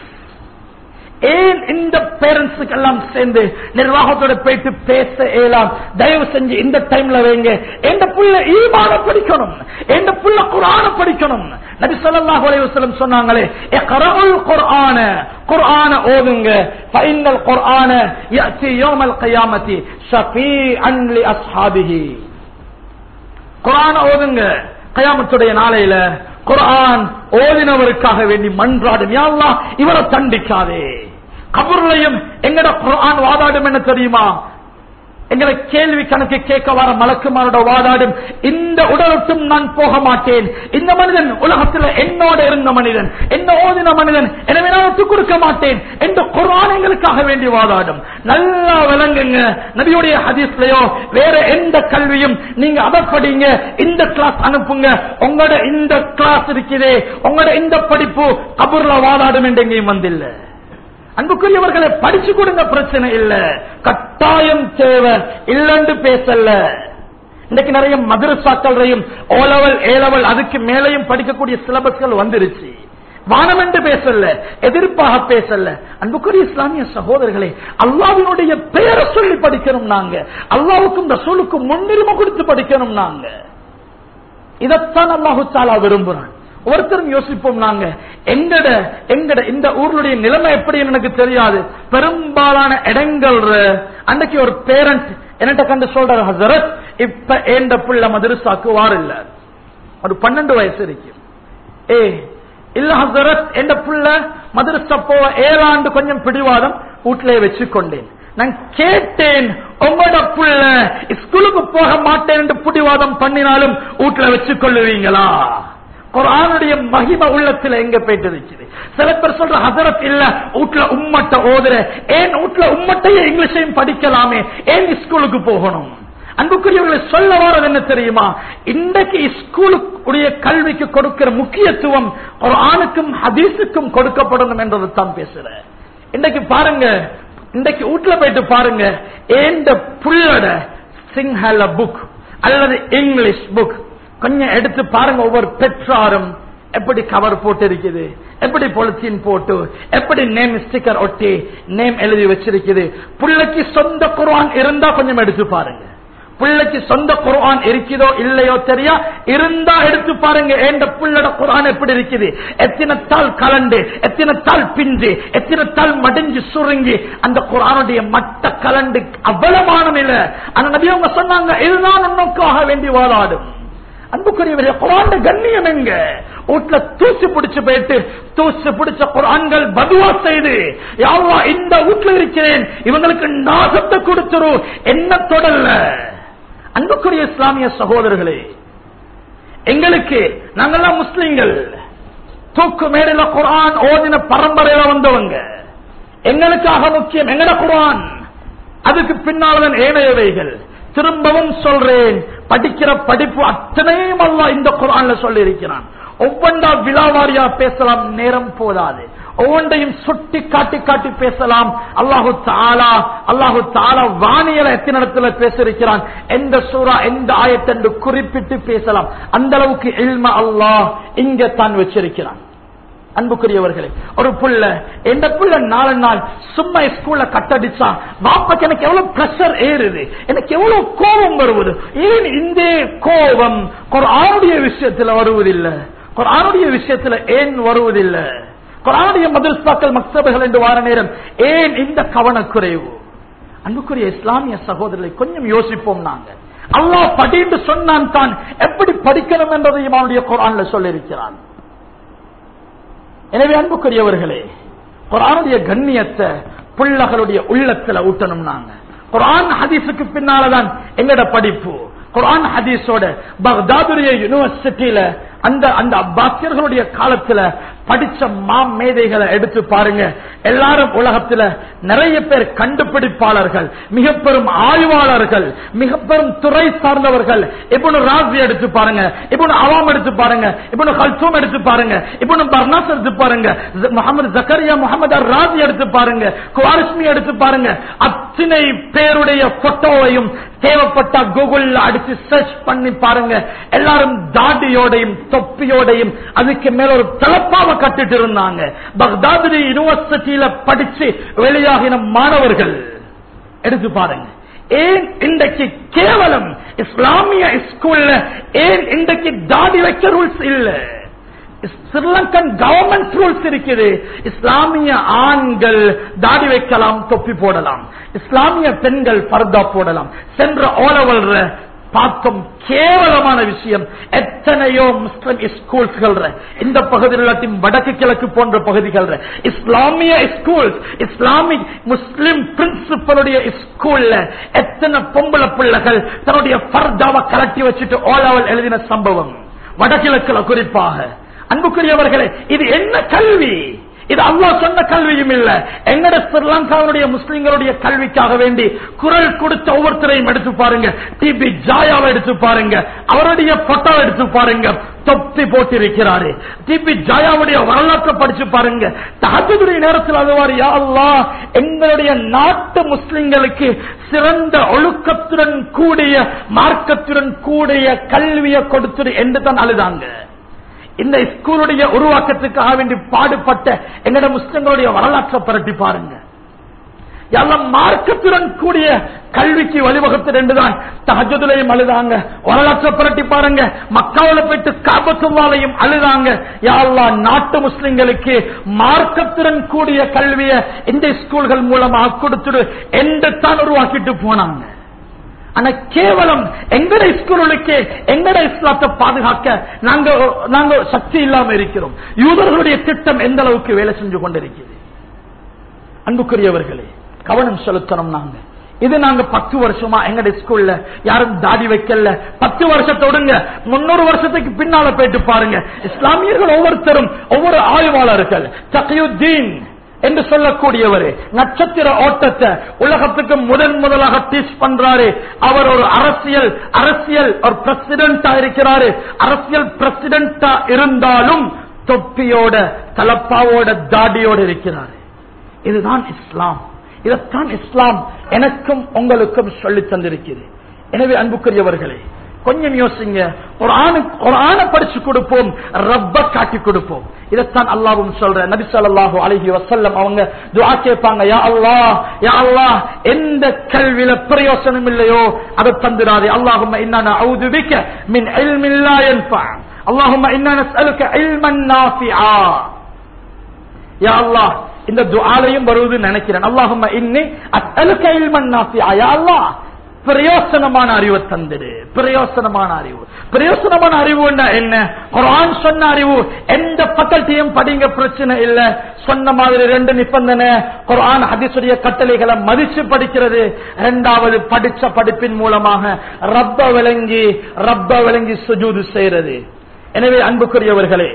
ஏன் இந்த பேரண்ட்ஸுக்கு எல்லாம் சேர்ந்து நிர்வாகத்தோட போயிட்டு பேச இயலாம் தயவு செஞ்சு இந்த டைம்ல வைங்க எந்த புள்ள ஈமான படிக்கணும் எந்த புள்ள குரான படிக்கணும் நபி ஸல்லல்லாஹு அலைஹி வஸல்லம் சொன்னாங்களே இக்ரஉல் குர்ஆன குர்ஆன ஓதுங்க ஃபைனல் குர்ஆன யஅதி யௌமல் கியாமத்தி ஷஃபீஅன் லி அஸ்ஹாபிஹி குர்ஆன ஓதுங்க கயாமத்துடைய நாளையில குர்ஆன் ஓதினவருக்காக வேண்டி மன்றாடும் யா அல்லாஹ் இவரை தண்டிக்காதே கபூர்லையும் எங்கட குர்ஆன் வாதாடும் என்ன தெரியுமா எங்களை கேள்வி கணக்கு கேட்க வர மலக்குமாரோட வாதாடும் இந்த உடலுக்கும் நான் போக மாட்டேன் இந்த மனிதன் உலகத்தில் என்னோட இருந்த மனிதன் என்ன ஓதின மனிதன் எனவே நான் ஒத்துக் கொடுக்க மாட்டேன் என்று குர்ஆன் எங்களுக்காக வேண்டி வாதாடும் நல்லா விளங்குங்க நபியுடைய ஹதீஸ்லயோ வேற எந்த கல்வியும் நீங்க அதை படிங்க இந்த கிளாஸ் அனுப்புங்க உங்களோட இந்த கிளாஸ் இருக்குதே உங்களோட இந்த படிப்பு கபூர்ல வாதாடும் என்று எங்கேயும் வந்தில்லை அன்புக்குரியவர்களை படிச்சு கொடுங்க பிரச்சனை இல்ல கட்டாயம் தேவை இல்லன்னு பேசல இன்னைக்கு நிறைய மதுரசாக்கள்றையும் ஓ லெவல் ஏ லெவல் அதுக்கு மேலையும் படிக்கக்கூடிய சிலபஸ்கள் வந்துருச்சு வானம் என்று பேசல எதிர்ப்பாக பேசல அன்புக்குரிய இஸ்லாமிய சகோதரர்களே அல்லாவினுடைய பெயரை சொல்லி படிக்கணும் நாங்க அல்லாவுக்கும் ரசூலுக்கும் முன்னுரிமை கொடுத்து படிக்கணும் நாங்க இதைத்தான் அல்லாஹு தாலா விரும்புறான் ஒருத்தரும் யோசிப்போம் நாங்க எங்கட எங்கட இந்த ஊர்களுடைய நிலைமை எப்படி எனக்கு தெரியாது பெரும்பாலான இடங்கள் அன்னைக்கு ஒரு பேரண்ட் என்னட்ட கண்டு சொல்ற ஹசரத் இப்ப ஏண்ட புள்ள மதுரசாக்கு வாரில்ல ஒரு பன்னெண்டு வயசு இருக்கு ஏ இல்ல ஹசரத் என்ற புள்ள மதுரச போவ ஏழாண்டு கொஞ்சம் பிடிவாதம் வீட்டிலே வச்சுக்கொண்டேன் நான் கேட்டேன் உங்களோட புள்ள ஸ்கூலுக்கு போக மாட்டேன் என்று பிடிவாதம் பண்ணினாலும் வீட்டுல வச்சுக் கொள்ளுவீங்களா குரானுடைய மகிம உள்ளத்துல எங்க போயிட்டு இருக்குது சில பேர் சொல்ற ஹசரத் இல்ல வீட்டுல உம்மட்ட ஓதுற ஏன் வீட்டுல உம்மட்டையே இங்கிலீஷையும் படிக்கலாமே ஏன் ஸ்கூலுக்கு போகணும் அன்புக்குரியவர்களை சொல்ல வாரது என்ன தெரியுமா இன்றைக்கு ஸ்கூலுடைய கல்விக்கு கொடுக்கிற முக்கியத்துவம் ஒரு ஆணுக்கும் ஹதீஸுக்கும் கொடுக்கப்படணும் என்றது தான் பேசுற இன்றைக்கு பாருங்க இன்றைக்கு வீட்டுல போயிட்டு பாருங்க ஏண்ட புள்ளட சிங்ஹல புக் அல்லது இங்கிலீஷ் புக் கொஞ்சம் எடுத்து பாருங்க ஒவ்வொரு பெற்றாரும் எப்படி கவர் போட்டு இருக்குது எப்படி பொலித்தீன் போட்டு எப்படி நேம் ஸ்டிக்கர் ஒட்டி நேம் எழுதி வச்சிருக்குது புள்ளைக்கு சொந்த குர்ஆன் இருந்தா கொஞ்சம் எடுத்து பாருங்க பிள்ளைக்கு சொந்த குர்ஆன் இருக்குதோ இல்லையோ தெரியா இருந்தா எடுத்து பாருங்க ஏண்ட புள்ளட குர்ஆன் எப்படி இருக்குது எத்தனத்தால் கலண்டு எத்தனத்தால் பிஞ்சு எத்தனத்தால் மடிஞ்சு சுருங்கி அந்த குர்ஆனுடைய மட்ட கலண்டு அவ்வளவானம் இல்ல அந்த நபி அவங்க சொன்னாங்க இதுதான் உன்னோக்காக வேண்டி வாழாடும் அன்புக்குரியவரே குரான் கண்ணியம் எங்க வீட்டுல தூசி பிடிச்சு போயிட்டு தூசி பிடிச்ச குரான்கள் பதுவா செய்து யாவா இந்த வீட்டுல இருக்கிறேன் இவங்களுக்கு நாசத்தை கொடுத்துரு என்ன தொடரல அன்புக்குரிய இஸ்லாமிய சகோதரர்களே எங்களுக்கு நாங்கெல்லாம் முஸ்லிம்கள் தூக்கு மேடையில குரான் ஓதின பரம்பரையில வந்தவங்க எங்களுக்காக முக்கியம் எங்கட குரான் அதுக்கு பின்னால்தான் ஏனையவைகள் திரும்பவும் சொல்றேன் படிக்கிற படிப்பு அத்தனையும் அல்ல இந்த குரான்ல சொல்லி இருக்கிறான் ஒவ்வொன்றா விழாவாரியா பேசலாம் நேரம் போதாது ஒவ்வொன்றையும் சுட்டி காட்டி காட்டி பேசலாம் அல்லாஹு தாலா அல்லாஹு தாலா வானியல எத்தனை இடத்துல பேசிருக்கிறான் எந்த சூறா எந்த ஆயத்தென்று குறிப்பிட்டு பேசலாம் அந்த அளவுக்கு இல்ம அல்லாஹ் இங்க தான் வச்சிருக்கிறான் அன்புக்குரியவர்களே ஒரு புள்ள எந்த புள்ள நாலு நாள் சும்மா ஸ்கூல்ல கட்டடிச்சா பாப்பாக்கு எனக்கு எவ்வளவு பிரஷர் ஏறுது எனக்கு எவ்வளவு கோபம் வருவது ஏன் இந்த கோபம் குரானுடைய விஷயத்துல வருவதில்லை குரானுடைய விஷயத்துல ஏன் வருவதில்லை குரானுடைய மதுல்சாக்கள் மக்சபுகள் என்று வார நேரம் ஏன் இந்த கவனக்குறைவு அன்புக்குரிய இஸ்லாமிய சகோதரர்களை கொஞ்சம் யோசிப்போம் நாங்க அல்லாஹ் படின்னு சொன்னான் தான் எப்படி படிக்கணும் என்றதையும் அவனுடைய குரான்ல சொல்லியிருக்கிறான் எனவே அன்புக்குரியவர்களே குரானுடைய கண்ணியத்தை பிள்ளைகளுடைய உள்ளத்துல ஊட்டணும் நாங்க குரான் ஹதீஸுக்கு பின்னாலதான் எங்கட படிப்பு குரான் ஹதீஸோட பக்தாதுடைய யூனிவர்சிட்டியில அந்த அந்த அப்பாசியர்களுடைய காலத்துல படிச்ச மா மேதைகளை எடுத்து பாருங்க எல்லாரும் உலகத்துல நிறைய பேர் கண்டுபிடிப்பாளர்கள் மிக பெரும் ஆய்வாளர்கள் மிக பெரும் துறை சார்ந்தவர்கள் இப்பொன்னு ராசி எடுத்து பாருங்க இப்பொன்னு அவாம் எடுத்து பாருங்க இப்பொன்னு கல்சூம் எடுத்து பாருங்க இப்பொன்னு பர்னாஸ் எடுத்து பாருங்க முகமது ஜக்கரியா முகமது அர் ராசி எடுத்து பாருங்க குவாரிஸ்மி எடுத்து பாருங்க அத்தனை பேருடைய போட்டோவையும் தேவைப்பட்ட கூகுள்ல அடிச்சு சர்ச் பண்ணி பாருங்க எல்லாரும் தாடியோடையும் தொப்பியோடையும் அதுக்கு மேல ஒரு தலப்பாவை கட்டிட்டு இருந்தாங்க பக்தாது யூனிவர்சிட்டியில படிச்சு வெளியாகின மாணவர்கள் எடுத்து பாருங்க ஏன் இன்றைக்கு கேவலம் இஸ்லாமிய ஸ்கூல்ல ஏன் இன்றைக்கு தாடி வைக்க ரூல்ஸ் இல்ல ஸ்ரீலங்கன் கவர்மெண்ட் ரூல்ஸ் இருக்குது இஸ்லாமிய ஆண்கள் தாடி வைக்கலாம் தொப்பி போடலாம் இஸ்லாமிய பெண்கள் பர்தா போடலாம் சென்ற ஓலவல் பார்த்தோம் கேவலமான விஷயம் எத்தனையோ முஸ்லிம் ஸ்கூல்ஸ்கள் இந்த பகுதியில் வடக்கு கிழக்கு போன்ற பகுதிகள் இஸ்லாமிய ஸ்கூல்ஸ் இஸ்லாமிக் முஸ்லிம் பிரின்சிபலுடைய ஸ்கூல்ல எத்தனை பொம்பளை பிள்ளைகள் தன்னுடைய பர்தாவை கலட்டி வச்சுட்டு ஓலாவல் எழுதின சம்பவம் வடகிழக்குல குறிப்பாக அன்புக்குரியவர்களே இது என்ன கல்வி இது அல்லா சொன்ன கல்வியும் இல்ல எங்கட ஸ்ரீலங்காவுடைய முஸ்லிம்களுடைய கல்விக்காக வேண்டி குரல் கொடுத்த ஒவ்வொருத்தரையும் எடுத்து பாருங்க டிபி ஜாயாவை எடுத்து பாருங்க அவருடைய போட்டோ எடுத்து பாருங்க தொப்பி போட்டிருக்கிறாரு டிபி ஜாயாவுடைய வரலாற்றை படிச்சு பாருங்க தகத்துடைய நேரத்தில் அதுவார் யா அல்லா எங்களுடைய நாட்டு முஸ்லிம்களுக்கு சிறந்த ஒழுக்கத்துடன் கூடிய மார்க்கத்துடன் கூடிய கல்வியை கொடுத்துரு என்று தான் அழுதாங்க இந்த ஸ்கூலுடைய உருவாக்கத்துக்காக வேண்டி பாடுபட்ட எங்கட முஸ்லிம்களுடைய வரலாற்றை பரட்டி பாருங்க எல்லாம் மார்க்கத்துடன் கூடிய கல்விக்கு வழிவகுத்து ரெண்டுதான் தகஜதுலையும் அழுதாங்க வரலாற்றை புரட்டி பாருங்க மக்காவில போயிட்டு காபத்துவாலையும் அழுதாங்க யாழ்லா நாட்டு முஸ்லிம்களுக்கு மார்க்கத்துடன் கூடிய கல்வியை இந்த ஸ்கூல்கள் மூலமாக கொடுத்துடு என்று தான் உருவாக்கிட்டு போனாங்க ஆனா கேவலம் எங்கட ஸ்கூலுக்கு எங்கட இஸ்லாத்தை பாதுகாக்க நாங்க நாங்க சக்தி இல்லாம இருக்கிறோம் யூதர்களுடைய திட்டம் எந்த அளவுக்கு வேலை செஞ்சு கொண்டிருக்கிறது அன்புக்குரியவர்களே கவனம் செலுத்தணும் நாங்க இது நாங்க பத்து வருஷமா எங்கட ஸ்கூல்ல யாரும் தாடி வைக்கல பத்து வருஷத்தோடுங்க முன்னூறு வருஷத்துக்கு பின்னால போயிட்டு பாருங்க இஸ்லாமியர்கள் ஒவ்வொருத்தரும் ஒவ்வொரு ஆய்வாளர்கள் தகியுத்தீன் என்று சொல்லக்கூடியவர் நட்சத்திர ஓட்டத்தை உலகத்துக்கு முதன் முதலாக டீச் பண்றாரு அவர் ஒரு அரசியல் அரசியல் ஒரு பிரசிடண்டா இருக்கிறாரு அரசியல் பிரசிடண்டா இருந்தாலும் தொப்பியோட தலப்பாவோட தாடியோட இருக்கிறாரு இதுதான் இஸ்லாம் இதைத்தான் இஸ்லாம் எனக்கும் உங்களுக்கும் சொல்லி தந்திருக்கிறது எனவே அன்புக்குரியவர்களே கொஞ்சம் யோசிங்க ஒரு ஆணு ஒரு ஆணை படிச்சு கொடுப்போம் ரப்ப காட்டி கொடுப்போம் இதைத்தான் அல்லாவும் சொல்ற நபி ஸல்லல்லாஹு அலைஹி வஸல்லம் அவங்க துஆ கேட்பாங்க யா அல்லாஹ் யா அல்லாஹ் எந்த கல்வியில பிரயோசனம் இல்லையோ அதை தந்துடாதே அல்லாஹும்ம இன்னா நஊது பிக மின் இல்மின் லா யன்ஃபா அல்லாஹும்ம இன்னா நஸ்அலுக இல்மன் நாஃபிஆ யா அல்லாஹ் இந்த துஆலையும் வருவதுன்னு நினைக்கிறேன் அல்லாஹும்ம இன்னி அஸ்அலுக இல்மன் நாஃபிஆ யா அல்லாஹ் பிரயோசனமான அறிவை தந்துடு பிரயோசனமான அறிவு பிரயோசனமான அறிவு என்ன குரான் சொன்ன அறிவு எந்த பக்கத்தையும் படிங்க பிரச்சனை இல்ல சொன்ன மாதிரி ரெண்டு நிபந்தனை குரான் ஹதீசுடைய கட்டளைகளை மதிச்சு படிக்கிறது இரண்டாவது படிச்ச படிப்பின் மூலமாக ரப்ப விளங்கி ரப்ப விளங்கி சுஜூது செய்யறது எனவே அன்புக்குரியவர்களே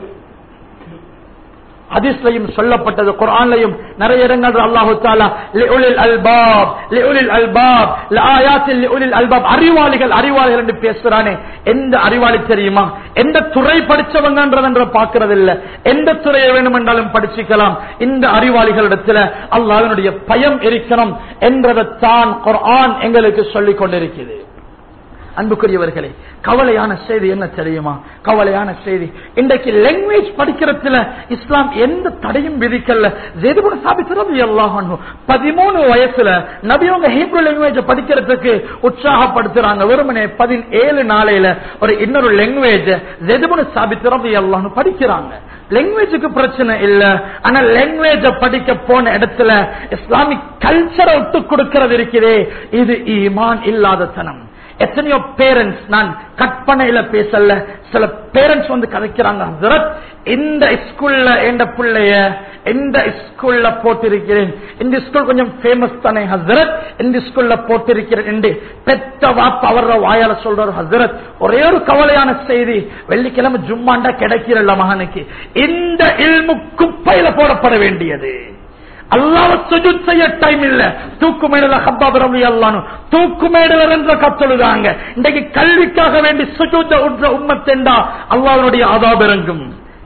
ஹதீஸ்லையும் சொல்லப்பட்டது குர்ஆன்லையும் நிறைய இடங்கள் அல்லாஹு தாலா லிஉலில் அல்பாப் லிஉலில் அல்பாப் லஆயாத்தில் லிஉலில் அல்பாப் அறிவாளிகள் அறிவாளிகள் என்று பேசுறானே எந்த அறிவாளி தெரியுமா எந்த துறை படிச்சவங்கன்றத பார்க்கறது இல்ல எந்த துறையை வேணுமென்றாலும் படிச்சுக்கலாம் இந்த அறிவாளிகளிடத்துல அல்லாஹ்வினுடைய பயம் இருக்கணும் என்றதைத்தான் குர்ஆன் எங்களுக்கு சொல்லிக் கொண்டிருக்கிறது அன்புக்குரியவர்களே கவலையான செய்தி என்ன தெரியுமா கவலையான செய்தி இன்றைக்கு லாங்குவேஜ் படிக்கிறதுல இஸ்லாம் எந்த தடையும் விதிக்கல ஜெதுபுன சாபித்திரம் எல்லாம் பதிமூணு வயசுல நபியவங்க ஹீப்ரு லாங்குவேஜ் படிக்கிறதுக்கு உற்சாகப்படுத்துறாங்க வெறுமனே பதினேழு நாளையில ஒரு இன்னொரு லாங்குவேஜ் ஜெதுபுன சாபித்திரம் எல்லாம் படிக்கிறாங்க லாங்குவேஜுக்கு பிரச்சனை இல்ல ஆனா லாங்குவேஜ படிக்க போன இடத்துல இஸ்லாமிக் கல்ச்சரை விட்டு கொடுக்கிறது இருக்கிறே இது ஈமான் இல்லாத தனம் எத்தனையோ பேரண்ட்ஸ் நான் கற்பனையில பேசல சில பேரண்ட்ஸ் வந்து கதைக்கிறாங்க ஹசரத் இந்த ஸ்கூல்ல எந்த பிள்ளைய எந்த ஸ்கூல்ல போட்டிருக்கிறேன் இந்த ஸ்கூல் கொஞ்சம் ஃபேமஸ் தானே ஹசரத் இந்த ஸ்கூல்ல போட்டிருக்கிறேன் என்று பெத்த வாப்ப அவர வாயால சொல்றாரு ஹசரத் ஒரே ஒரு கவலையான செய்தி வெள்ளிக்கிழமை ஜும்மாண்டா கிடைக்கிறல்ல மகனுக்கு இந்த இல்மு குப்பையில போடப்பட வேண்டியது அல்லாவ சுஜுத் செய்ய டைம் இல்ல தூக்கு மேடல ஹப்பாபுரம் அல்லானு தூக்கு மேடலர் என்ற கத்தொழுதாங்க இன்றைக்கு கல்விக்காக வேண்டி சுஜூத்த உற்ற உம்மத்தெண்டா அல்லாவுடைய ஆதாபிறங்கும்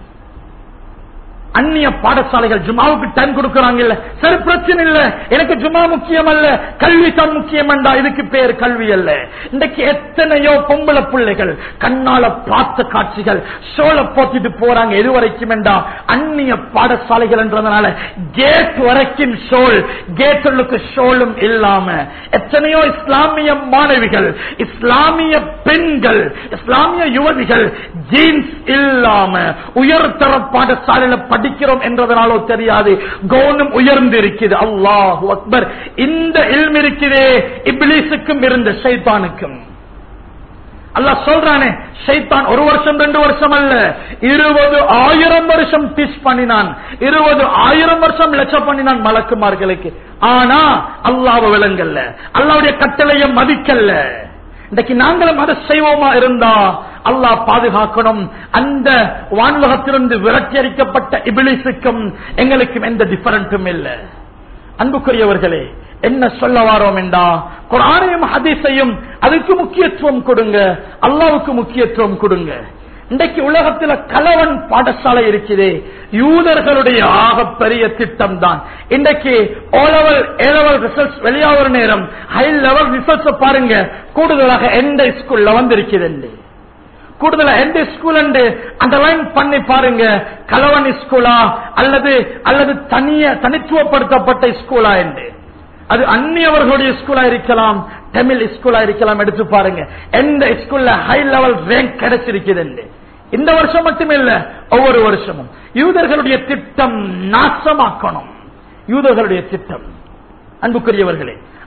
அந்நிய பாடசாலைகள் ஜுமாவுக்கு டைம் கொடுக்கறாங்க இல்ல சரி பிரச்சனை இல்ல எனக்கு ஜுமா முக்கியம் அல்ல கல்வி தான் முக்கியம் என்றா இதுக்கு பேர் கல்வி அல்ல இன்றைக்கு எத்தனையோ பொம்பளை பிள்ளைகள் கண்ணால பார்த்த காட்சிகள் சோழ போட்டுட்டு போறாங்க எது வரைக்கும் என்றா அந்நிய பாடசாலைகள் என்றதுனால கேட் வரைக்கும் ஷோல் கேட்டுக்கு ஷோலும் இல்லாம எத்தனையோ இஸ்லாமிய மாணவிகள் இஸ்லாமிய பெண்கள் இஸ்லாமிய யுவதிகள் ஜீன்ஸ் இல்லாம உயர்தர பாடசாலையில படிக்கிறோம் என்றதனாலோ தெரியாது கவுனம் உயர்ந்து இருக்குது அல்லாஹு அக்பர் இந்த இல்ம் இருக்கிறே இப்லீஸுக்கும் இருந்த ஷைத்தானுக்கும் அல்லாஹ் சொல்றானே ஷைத்தான் ஒரு வருஷம் ரெண்டு வருஷம் அல்ல இருபது ஆயிரம் வருஷம் டீச் பண்ணினான் இருபது ஆயிரம் வருஷம் லட்ச பண்ணினான் மலக்குமார்களுக்கு ஆனா அல்லாஹ் விளங்கல்ல அல்லாவுடைய கட்டளைய மதிக்கல்ல இன்றைக்கு நாங்களும் அதை செய்வோமா இருந்தா அல்லாஹ் பாதுகாக்கணும் அந்த வானுலகத்திலிருந்து விரட்டியடிக்கப்பட்ட இபிலிசுக்கும் எங்களுக்கும் எந்த டிஃபரன்ஸும் இல்லை அன்புக்குரியவர்களே என்ன சொல்ல வாரோம் என்றா குரானையும் ஹதீஸையும் அதுக்கு முக்கியத்துவம் கொடுங்க அல்லாவுக்கு முக்கியத்துவம் கொடுங்க இன்றைக்கு உலகத்தில் கலவன் பாடசாலை இருக்கிறதே யூதர்களுடைய ஆகப்பெரிய திட்டம் தான் இன்றைக்கு O level A level results வெளியாகிற நேரம் ஹை லெவல் ரிசல்ட்ஸ் பாருங்க கூடுதலாக எந்த ஸ்கூல்ல வந்திருக்கிறது கூடுதலா எந்த ஸ்கூல் அண்டர்லைன் பண்ணி பாருங்க கலவன் ஸ்கூலா அல்லது அல்லது தனிய தனித்துவப்படுத்தப்பட்ட ஸ்கூலா என்று அது அந்நியவர்களுடைய ஸ்கூலா இருக்கலாம் தமிழ் ஸ்கூலா இருக்கலாம் எடுத்து பாருங்க எந்த ஸ்கூல்ல ஹை லெவல் ரேங்க் கிடைச்சிருக்கிறது என்று இந்த வருஷம் மட்டும் இல்ல ஒவ்வொரு வருஷமும் யூதர்களுடைய திட்டம் நாசமாக்கணும் யூதர்களுடைய திட்டம் அன்புக்குரியவர்களே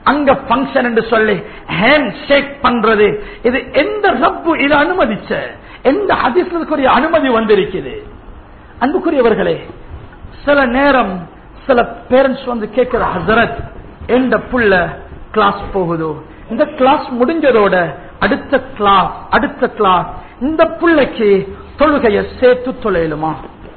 அங்க பங்கன் என்று சொல்லி ஹேண்ட் ஷேக் பண்றது இது எந்த ரப்பு இது அனுமதிச்ச எந்த ஹதீஸ்க்குரிய அனுமதி வந்திருக்குது அன்புக்குரியவர்களே சில நேரம் சில பேரண்ட்ஸ் வந்து கேட்கிற ஹசரத் எந்த புள்ள கிளாஸ் போகுதோ இந்த கிளாஸ் முடிஞ்சதோட அடுத்த கிளாஸ் அடுத்த கிளாஸ் இந்த புள்ளைக்கு தொழுகைய சேர்த்து தொலைலுமா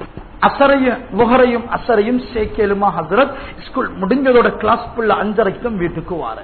அசரையும் முகரையும் அசரையும் சேர்க்கலுமா ஹசரத் ஸ்கூல் முடிஞ்சதோட கிளாஸ் புள்ள அஞ்சரைக்கும் வீட்டுக்கு வார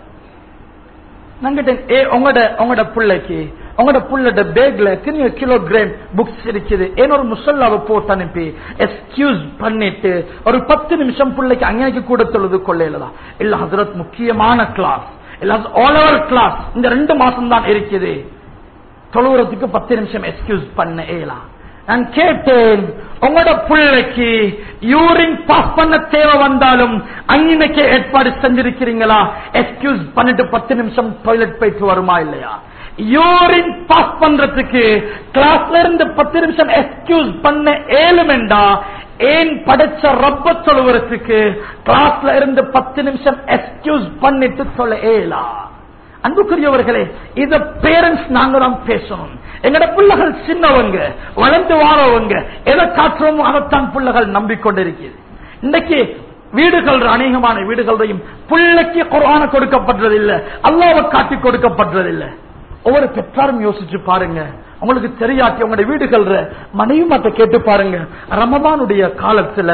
நாங்கிட்ட ஏ உங்களோட உங்களோட பிள்ளைக்கு உங்களோட புள்ளோட பேக்ல கிணி கிலோகிராம் புக்ஸ் இருக்குது ஏன்னு ஒரு முசல்லாவை போட்டு அனுப்பி எக்ஸ்கியூஸ் பண்ணிட்டு ஒரு பத்து நிமிஷம் பிள்ளைக்கு அங்கேக்கு கூட தொழுது கொள்ளையிலதா இல்ல ஹசரத் முக்கியமான கிளாஸ் இல்ல ஆல் ஓவர் கிளாஸ் இந்த ரெண்டு மாசம் தான் இருக்குது தொழுவுறதுக்கு பத்து நிமிஷம் எக்ஸ்கியூஸ் பண்ண ஏலாம் நான் கேட்டேன் உங்களோட பிள்ளைக்கு யூரின் பாஸ் பண்ண தேவை வந்தாலும் அங்கனைக்கே ஏற்பாடு செஞ்சிருக்கிறீங்களா எக்ஸ்கியூஸ் பண்ணிட்டு பத்து நிமிஷம் டாய்லெட் போயிட்டு வருமா இல்லையா யூரின் பாஸ் பண்றதுக்கு கிளாஸ்ல இருந்து பத்து நிமிஷம் எக்ஸ்கியூஸ் பண்ண ஏழுமெண்டா ஏன் படைச்ச ரப்ப சொல்லுவதற்கு கிளாஸ்ல இருந்து பத்து நிமிஷம் எக்ஸ்கியூஸ் பண்ணிட்டு சொல்ல ஏலா அன்புக்குரியவர்களே இத பேரண்ட்ஸ் நாங்க தான் பேசணும் எங்கட பிள்ளைகள் சின்னவங்க வளர்ந்து வாரவங்க எதை காட்டுறோமோ அதைத்தான் பிள்ளைகள் நம்பிக்கொண்டிருக்கிறது இன்னைக்கு வீடுகள் அநேகமான வீடுகளையும் பிள்ளைக்கு குரான கொடுக்கப்படுறதில்லை அல்லாவை காட்டி கொடுக்கப்படுறதில்லை ஒவ்வொரு பெற்றாரும் யோசிச்சு பாருங்க உங்களுக்கு தெரியாட்டி உங்களுடைய வீடுகள்ற மனைவி மாட்ட கேட்டு பாருங்க ரமதானுடைய காலத்துல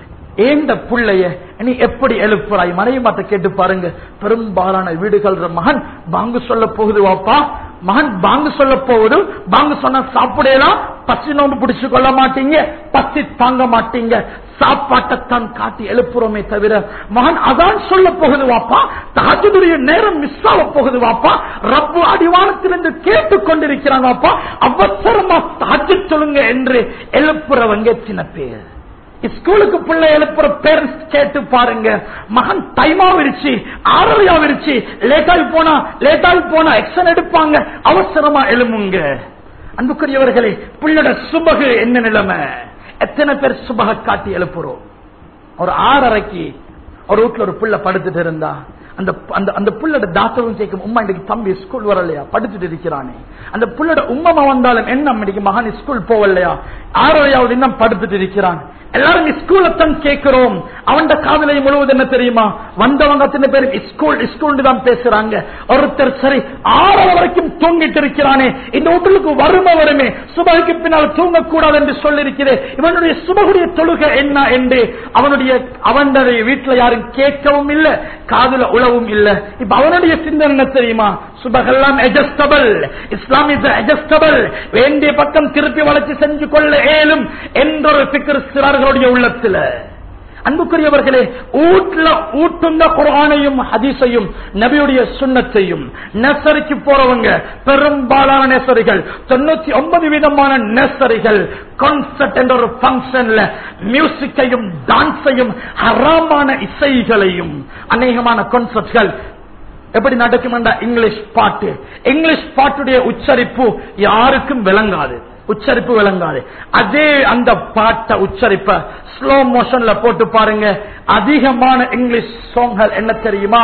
ஏந்த புள்ளைய நீ எப்படி எழுப்புறாய் மனைவி மாட்ட கேட்டு பாருங்க பெரும்பாலான வீடுகள் மகன் பாங்கு சொல்ல போகுது வாப்பா மகன் பாங்கு சொல்ல போகுது பாங்கு சொன்ன சாப்பிடலாம் பசி நோண்டு பிடிச்சு கொள்ள மாட்டீங்க பசி தாங்க மாட்டீங்க சாப்பாட்டைத்தான் காட்டி எழுப்புறோமே தவிர மகன் அதான் சொல்ல போகுது வாப்பா தாஜுடைய நேரம் மிஸ் ஆக போகுது வாப்பா ரப்பு அடிவானத்திலிருந்து கேட்டுக் கொண்டிருக்கிறான் வாப்பா அவசரமா தாஜு சொல்லுங்க என்று எழுப்புறவங்க சின்ன பேர் ஸ்கூலுக்கு பிள்ளை எழுப்புற பேரண்ட்ஸ் கேட்டு பாருங்க மகன் டைமா விரிச்சு ஆறரையா விரிச்சு லேட்டாகி போனா லேட்டாகி போனா எக்ஷன் எடுப்பாங்க அவசரமா எழுமுங்க அன்புக்குரியவர்களே பிள்ளோட சுபகு என்ன நிலைமை எத்தனை பேர் சுபக காட்டி எழுப்புறோம் ஒரு ஆறரைக்கு ஒரு வீட்டுல ஒரு பிள்ளை படுத்துட்டு இருந்தா அந்த அந்த அந்த புள்ளோட டாக்டரும் கேட்கும் உமா இன்னைக்கு தம்பி ஸ்கூல் வரலையா படிச்சுட்டு இருக்கிறானே அந்த புள்ளோட உம்மமா வந்தாலும் என்ன இன்னைக்கு மகன் ஸ்கூல் போவலையா ஆறரையாவது இன்னும் படுத்துட்டு இருக்கிறான் எல்லாரும் ஸ்கூலத்தான் கேட்கிறோம் அவன் காதலை முழுவது என்ன தெரியுமா வந்தவங்க அத்தனை பேர் ஸ்கூல் ஸ்கூல் தான் பேசுறாங்க ஒருத்தர் சரி ஆறு வரைக்கும் தூங்கிட்டு இருக்கிறானே இந்த வீட்டுக்கு வறுமை வருமே சுபகுக்கு பின்னால் தூங்கக்கூடாது என்று சொல்லியிருக்கிறேன் இவனுடைய சுபகுடைய தொழுகை என்ன என்று அவனுடைய அவனுடைய வீட்டுல யாரும் கேட்கவும் இல்லை காதுல உழவும் இல்லை இப்ப அவனுடைய சிந்தனை என்ன தெரியுமா சுபகெல்லாம் அட்ஜஸ்டபிள் இஸ்லாம் இஸ் அட்ஜஸ்டபிள் வேண்டிய பக்கம் திருப்பி வளர்ச்சி செஞ்சு கொள்ள ஏலும் என்றொரு பிக்கர் சிறார்களுடைய உள்ளத்துல அன்புக்குரியவர்களே ஊட்ல ஊட்டுந்த குரானையும் ஹதீஸையும் நபியுடைய சுண்ணத்தையும் நெசரிக்கு போறவங்க பெரும்பாலான நெசரிகள் தொண்ணூத்தி ஒன்பது விதமான நெசரிகள் கான்சர்ட் என்ற ஒரு பங்கன்ல மியூசிக்கையும் டான்ஸையும் ஹராமான இசைகளையும் அநேகமான கான்சர்ட்கள் எப்படி நடக்கும் இங்கிலீஷ் பாட்டு இங்கிலீஷ் பாட்டுடைய உச்சரிப்பு யாருக்கும் விளங்காது உச்சரிப்பு விளங்காது அதே அந்த பாட்டை உச்சரிப்ப ஸ்லோ மோஷன்ல போட்டு பாருங்க அதிகமான இங்கிலீஷ் சாங்கள் என்ன தெரியுமா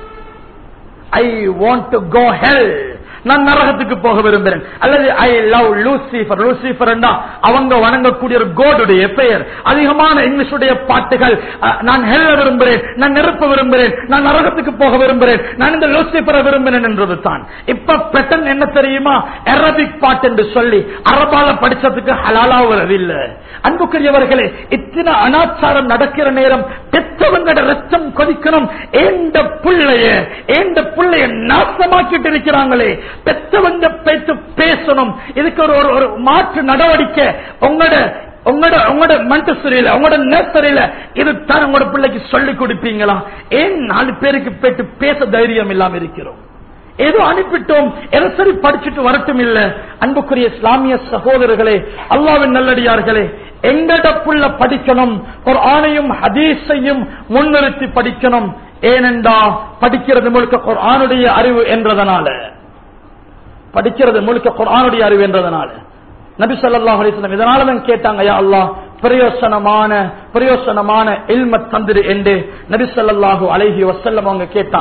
ஐ வாண்ட் டு கோ ஹெல் நான் நரகத்துக்கு போக விரும்புகிறேன் அல்லது ஐ லவ் லூசிபர் லூசிபர் அவங்க வணங்கக்கூடிய ஒரு கோடுடைய பெயர் அதிகமான இங்கிலீஷுடைய பாட்டுகள் நான் ஹெல்ல விரும்புகிறேன் நான் நெருப்ப விரும்புகிறேன் நான் நரகத்துக்கு போக விரும்புகிறேன் நான் இந்த லூசிபரை விரும்பினேன் என்றது தான் இப்ப பெட்டன் என்ன தெரியுமா அரபிக் பாட்டு என்று சொல்லி அரபால படிச்சதுக்கு ஹலாலா வரவில்லை அன்புக்குரியவர்களே இத்தனை அனாச்சாரம் நடக்கிற நேரம் பெற்றவங்களோட ரத்தம் கொதிக்கணும் ஏண்ட பிள்ளைய ஏண்ட பிள்ளைய நாசமாக்கிட்டு இருக்கிறாங்களே பெற்றவங்க பேச்சு பேசணும் இதுக்கு ஒரு ஒரு மாற்று நடவடிக்கை உங்களோட உங்களோட உங்களோட மண்டசரியில உங்களோட நேசரியில இது தான் உங்களோட பிள்ளைக்கு சொல்லிக் கொடுப்பீங்களா ஏன் நாலு பேருக்கு போயிட்டு பேச தைரியம் இல்லாம இருக்கிறோம் ஏதோ அனுப்பிட்டோம் எதை சரி படிச்சுட்டு வரட்டும் இல்ல அன்புக்குரிய இஸ்லாமிய சகோதரர்களே அல்லாவின் நல்லடியார்களே எங்கட புள்ள படிக்கணும் ஒரு ஆணையும் ஹதீஸையும் முன்னிறுத்தி படிக்கணும் ஏனென்றா படிக்கிறது முழுக்க ஒரு ஆணுடைய அறிவு என்றதனால படிக்கிறது முழுக்க குரானுடைய அறிவு என்றதனால நபி சொல்லாஹ் அலிஸ்லாம் இதனால தான் கேட்டாங்க யா அல்லா பிரயோசனமான பிரயோசனமான இல்ம தந்திரு என்று நபி சொல்லாஹு அலைஹி வசல்லம் அவங்க கேட்டாங்க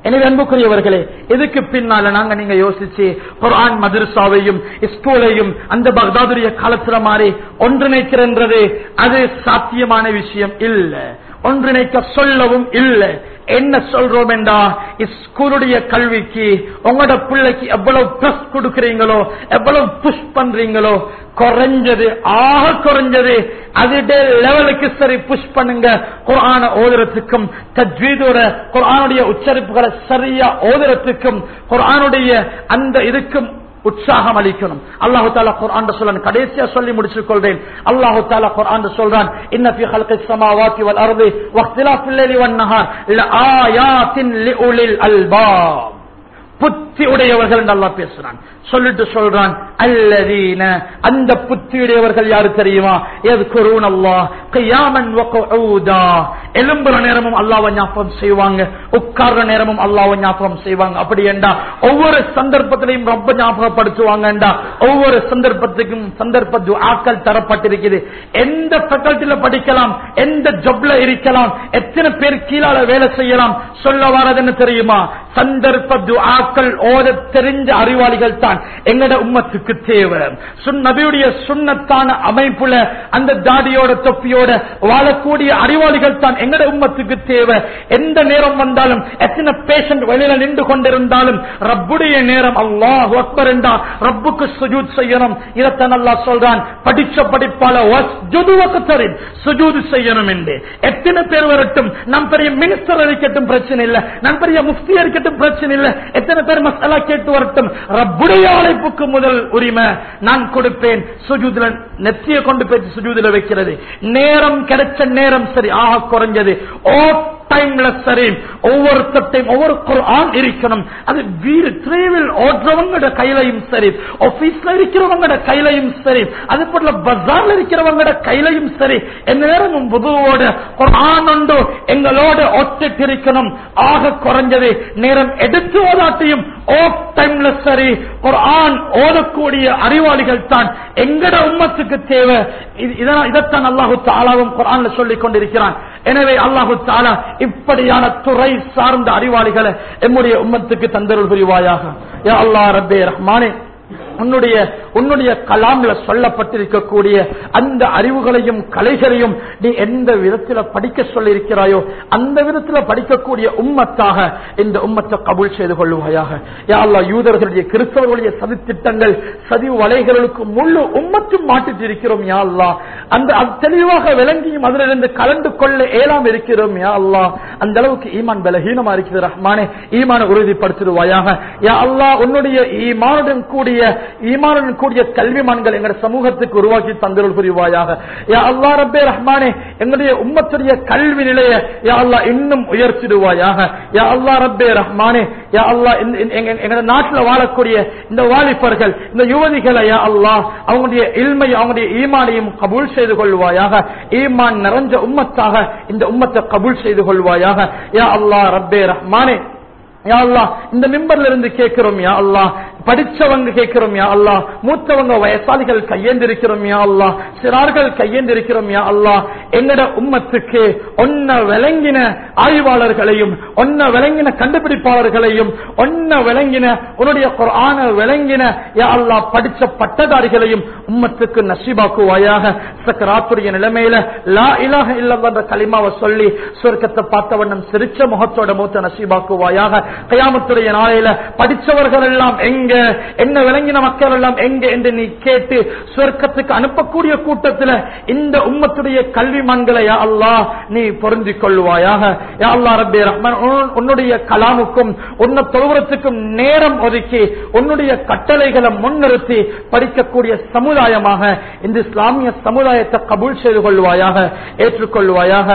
எனவே அன்புக்குரியவர்களே இதுக்கு பின்னால நாங்க நீங்க யோசிச்சு குர்ஆன் மதரசாவையும் ஸ்கூலையும் அந்த பக்தாதுடைய காலத்துல மாறி ஒன்றிணைக்கிறன்றது அது சாத்தியமான விஷயம் இல்ல ஒன்றிணைக்க சொல்லவும் இல்லை என்ன சொல்றோம் என்றா ஸ்கூலுடைய கல்விக்கு உங்களோட பிள்ளைக்கு எவ்வளவு பிளஸ் கொடுக்கறீங்களோ எவ்வளவு புஷ் பண்றீங்களோ குறைஞ்சது ஆக குறைஞ்சது அதே லெவலுக்கு சரி புஷ் பண்ணுங்க குரான ஓதுறதுக்கும் தஜ்வீதோட குரானுடைய உச்சரிப்புகளை சரியா ஓதுறதுக்கும் குரானுடைய அந்த இதுக்கும் உற்சாகம் அளிக்கணும் அல்லாஹு தாலா குர்ஆன் சொல்றான் கடைசியா சொல்லி முடிச்சுக் கொள்றேன் அல்லாஹு தாலா குர்ஆன் சொல்றான் இன்ன ஃபீ ஹல்கிஸ் ஸமாவாத்தி வல் அர்தி வக்திலாஃபில் லைலி வன் நஹார் லஆயாத்தின் லிஉலில் அல்பாப் புத்தி உடையவர்கள் என்று அல்லாஹ் பேசுறான் சொல்லிட்டு சொல்றான் அல்லதீன அந்த புத்தி உடையவர்கள் யாரு தெரியுமா எதுக்குறூன் அல்லாஹ் கியாமன் வகூதா எலும்புற நேரமும் அல்லாஹ்வை ஞாபகம் செய்வாங்க உட்கார்ற நேரமும் அல்லாஹ்வை ஞாபகம் செய்வாங்க அப்படி என்றா ஒவ்வொரு சந்தர்ப்பத்திலையும் ரொம்ப ஞாபகப்படுத்துவாங்கண்டா ஒவ்வொரு சந்தர்ப்பத்துக்கும் சந்தர்ப்ப துஆக்கள் தரப்பட்டிருக்குது எந்த ஃபேக்கல்ட்டில படிக்கலாம் எந்த ஜப்ல இருக்கலாம் எத்தனை பேர் கீழால வேலை செய்யலாம் சொல்ல வரது என்ன தெரியுமா சந்தர்ப்ப துஆக்கள் ஓத தெரிஞ்ச அறிவாளிகள் தான் எங்கட உம்மத்துக்கு தேவை சுன் நபியுடைய சுண்ணத்தான அமைப்புல அந்த தாடியோட தொப்பியோட வாழக்கூடிய அறிவாளிகள் தான் எங்கட உம்மத்துக்கு தேவை எந்த நேரம் வந்தாலும் எத்தனை பேஷண்ட் வெளியில நின்று கொண்டிருந்தாலும் ரப்புடைய நேரம் அல்லாஹ் அக்பர் என்றா ரப்புக்கு சுஜூத் செய்யணும் இதைத்தான் அல்லாஹ் சொல்றான் படிச்ச படிப்பால வஸ்ஜுதுவக்கத்தரின் சுஜூது செய்யணும் என்று எத்தனை பேர் வரட்டும் நம் பெரிய மினிஸ்டர் இருக்கட்டும் பிரச்சனை இல்ல நம் பெரிய முஃப்தி இருக்கட்டும் பிரச்சனை இல்ல எத்தனை பேர் மசாலா கேட்டு வரட்டும் ரப்புடைய அழைப்புக்கு முதல் உரிமை நான் கொடுப்பேன் சுஜூதுல நெத்திய கொண்டு போய் சுஜூதுல வைக்கிறது நேரம் கிடைச்ச நேரம் சரி ஆக குறைஞ்சது ஓ டைம்ல சரி ஒவ்வொரு தட்டையும் ஒவ்வொரு குர்ஆன் இருக்கணும் அது வீடு திரைவில் ஓடுறவங்களோட கையிலையும் சரி ஆபீஸ்ல இருக்கிறவங்களோட கையிலையும் சரி அது போல பஜார்ல இருக்கிறவங்களோட கையிலையும் சரி எந்த நேரமும் புதுவோட குர்ஆன் உண்டு எங்களோட ஒட்டிட்டு இருக்கணும் ஆக குறைஞ்சது நேரம் எடுத்து ஓதாட்டியும் ஓப் டைம்ல சரி குர்ஆன் ஓதக்கூடிய அறிவாளிகள் தான் எங்கட உம்மத்துக்கு தேவை இது- இதனால் இதைத்தான் அல்லாஹு தாலாவும் குர்ஆன்ல சொல்லிக் கொண்டிருக்கிறான் எனவே அல்லாஹு தாலா இப்படியான துறை சார்ந்த அறிவாளிகளை எம்முடைய உம்மத்துக்கு தந்தருள் புரிவாயாக யா அல்லாஹ் ரப்பே ரஹ்மானே உன்னுடைய உன்னுடைய கலாம்ல சொல்லப்பட்டிருக்கக்கூடிய அந்த அறிவுகளையும் கலைகளையும் நீ எந்த விதத்துல படிக்க சொல்லியிருக்கிறாயோ அந்த விதத்துல படிக்கக்கூடிய உம்மத்தாக இந்த உம்மத்தை கபூல் செய்து கொள்ளுவாயாக யா அல்லாஹ் யூதர்களுடைய கிறிஸ்தவர்களுடைய சதித்திட்டங்கள் சதி வலைகளுக்கு முழு உம்மத்தும் மாட்டிட்டு இருக்கிறோம் யா அல்லாஹ் அந்த அது தெளிவாக விளங்கியும் அதிலிருந்து கலந்து கொள்ள ஏலாம் இருக்கிறோம் யா அல்லாஹ் அந்த அளவுக்கு ஈமான் பலஹீனமா இருக்குது ரஹ்மானே ஈமான உறுதிப்படுத்திடுவாயாக யா அல்லாஹ் உன்னுடைய ஈமானுடன் கூடிய ஈமானுடன் கூடிய கல்விமான்கள் எங்களுடைய சமூகத்துக்கு உருவாக்கி தந்தருள் புரிவாயாக யா அல்லாஹ் ரப்பே ரஹ்மானே எங்களுடைய உம்மத்துடைய கல்வி நிலைய யா அல்லாஹ் இன்னும் உயர்த்திடுவாயாக யா அல்லாஹ் ரப்பே ரஹ்மானே யா அல்லாஹ் இந்த- இந்த- எங்க- எங்களுடைய நாட்டில் வாழக்கூடிய இந்த வாலிபர்கள் இந்த யுவதிகளை யா அல்லாஹ் அவங்களுடைய இல்மை அவங்களுடைய ஈமானையும் கபூல் செய்து கொள்வாயாக ஈமான் நிறைஞ்ச உம்மத்தாக இந்த உம்மத்தை கபூல் செய்து கொள்வாயாக யா அல்லாஹ் ரப்பே ரஹ்மானே யா அல்லாஹ் இந்த மிம்பர்ல இருந்து கேட்கிறோம் யா அல்லாஹ் படிச்சவங்க கேட்கிறோம் யா அல்லாஹ் மூத்தவங்க வயசாளிகள் கையேந்திருக்கிறோம் யா அல்லாஹ் சிறார்கள் கையேந்திருக்கிறோம் யா அல்லாஹ் எங்கட உம்மத்துக்கு ஒன்ன விளங்கின ஆய்வாளர்களையும் ஒன்ன விளங்கின கண்டுபிடிப்பாளர்களையும் ஒன்ன விளங்கின உன்னுடைய குர்ஆன விளங்கின யா அல்லாஹ் படிச்ச பட்டதாரிகளையும் உம்மத்துக்கு நசீபாக்குவாயாக சக்கராத்துடைய நிலைமையில லா இலாஹ இல்லல்லாஹ் என்ற கலிமாவை சொல்லி சொர்க்கத்தை பார்த்த வண்ணம் சிரிச்ச முகத்தோட மூத்த நசீபாக்குவாயாக கயாமத்துடைய நாளையில படிச்சவர்கள் எல்லாம் எங்க என்ன விளங்கின மக்கள் எல்லாம் எங்க என்று நீ கேட்டு சொர்க்கத்துக்கு அனுப்பக்கூடிய கூட்டத்துல இந்த உம்மத்துடைய கல்விமான்களை யா அல்லாஹ் நீ பொருந்திக் கொள்வாயாக யா அல்லாஹ் ரப்பே ரஹ்மான் உன்- உன்னுடைய கலாமுக்கும் உன்ன தொழுவத்துக்கும் நேரம் ஒதுக்கி உன்னுடைய கட்டளைகளை முன்னிறுத்தி படிக்கக்கூடிய சமுதாயமாக இந்த இஸ்லாமிய சமுதாயத்தை கபூல் செய்து கொள்வாயாக ஏற்றுக்கொள்வாயாக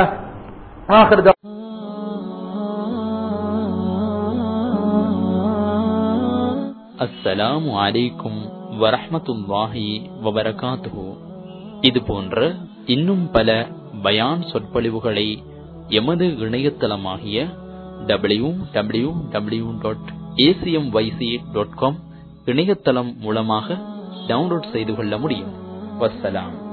ஆகிருத அஸ்ஸலாமு அலைக்கும் வரஹ்மத்துல்லாஹி வபரகாத்துஹு இது போன்ற இன்னும் பல பயான் சொற்பொழிவுகளை எமது இணையதளமாகிய W W W dot ACM YC dot com இணையதளம் மூலமாக டவுன்லோட் செய்து கொள்ள முடியும் வஸ்ஸலாம்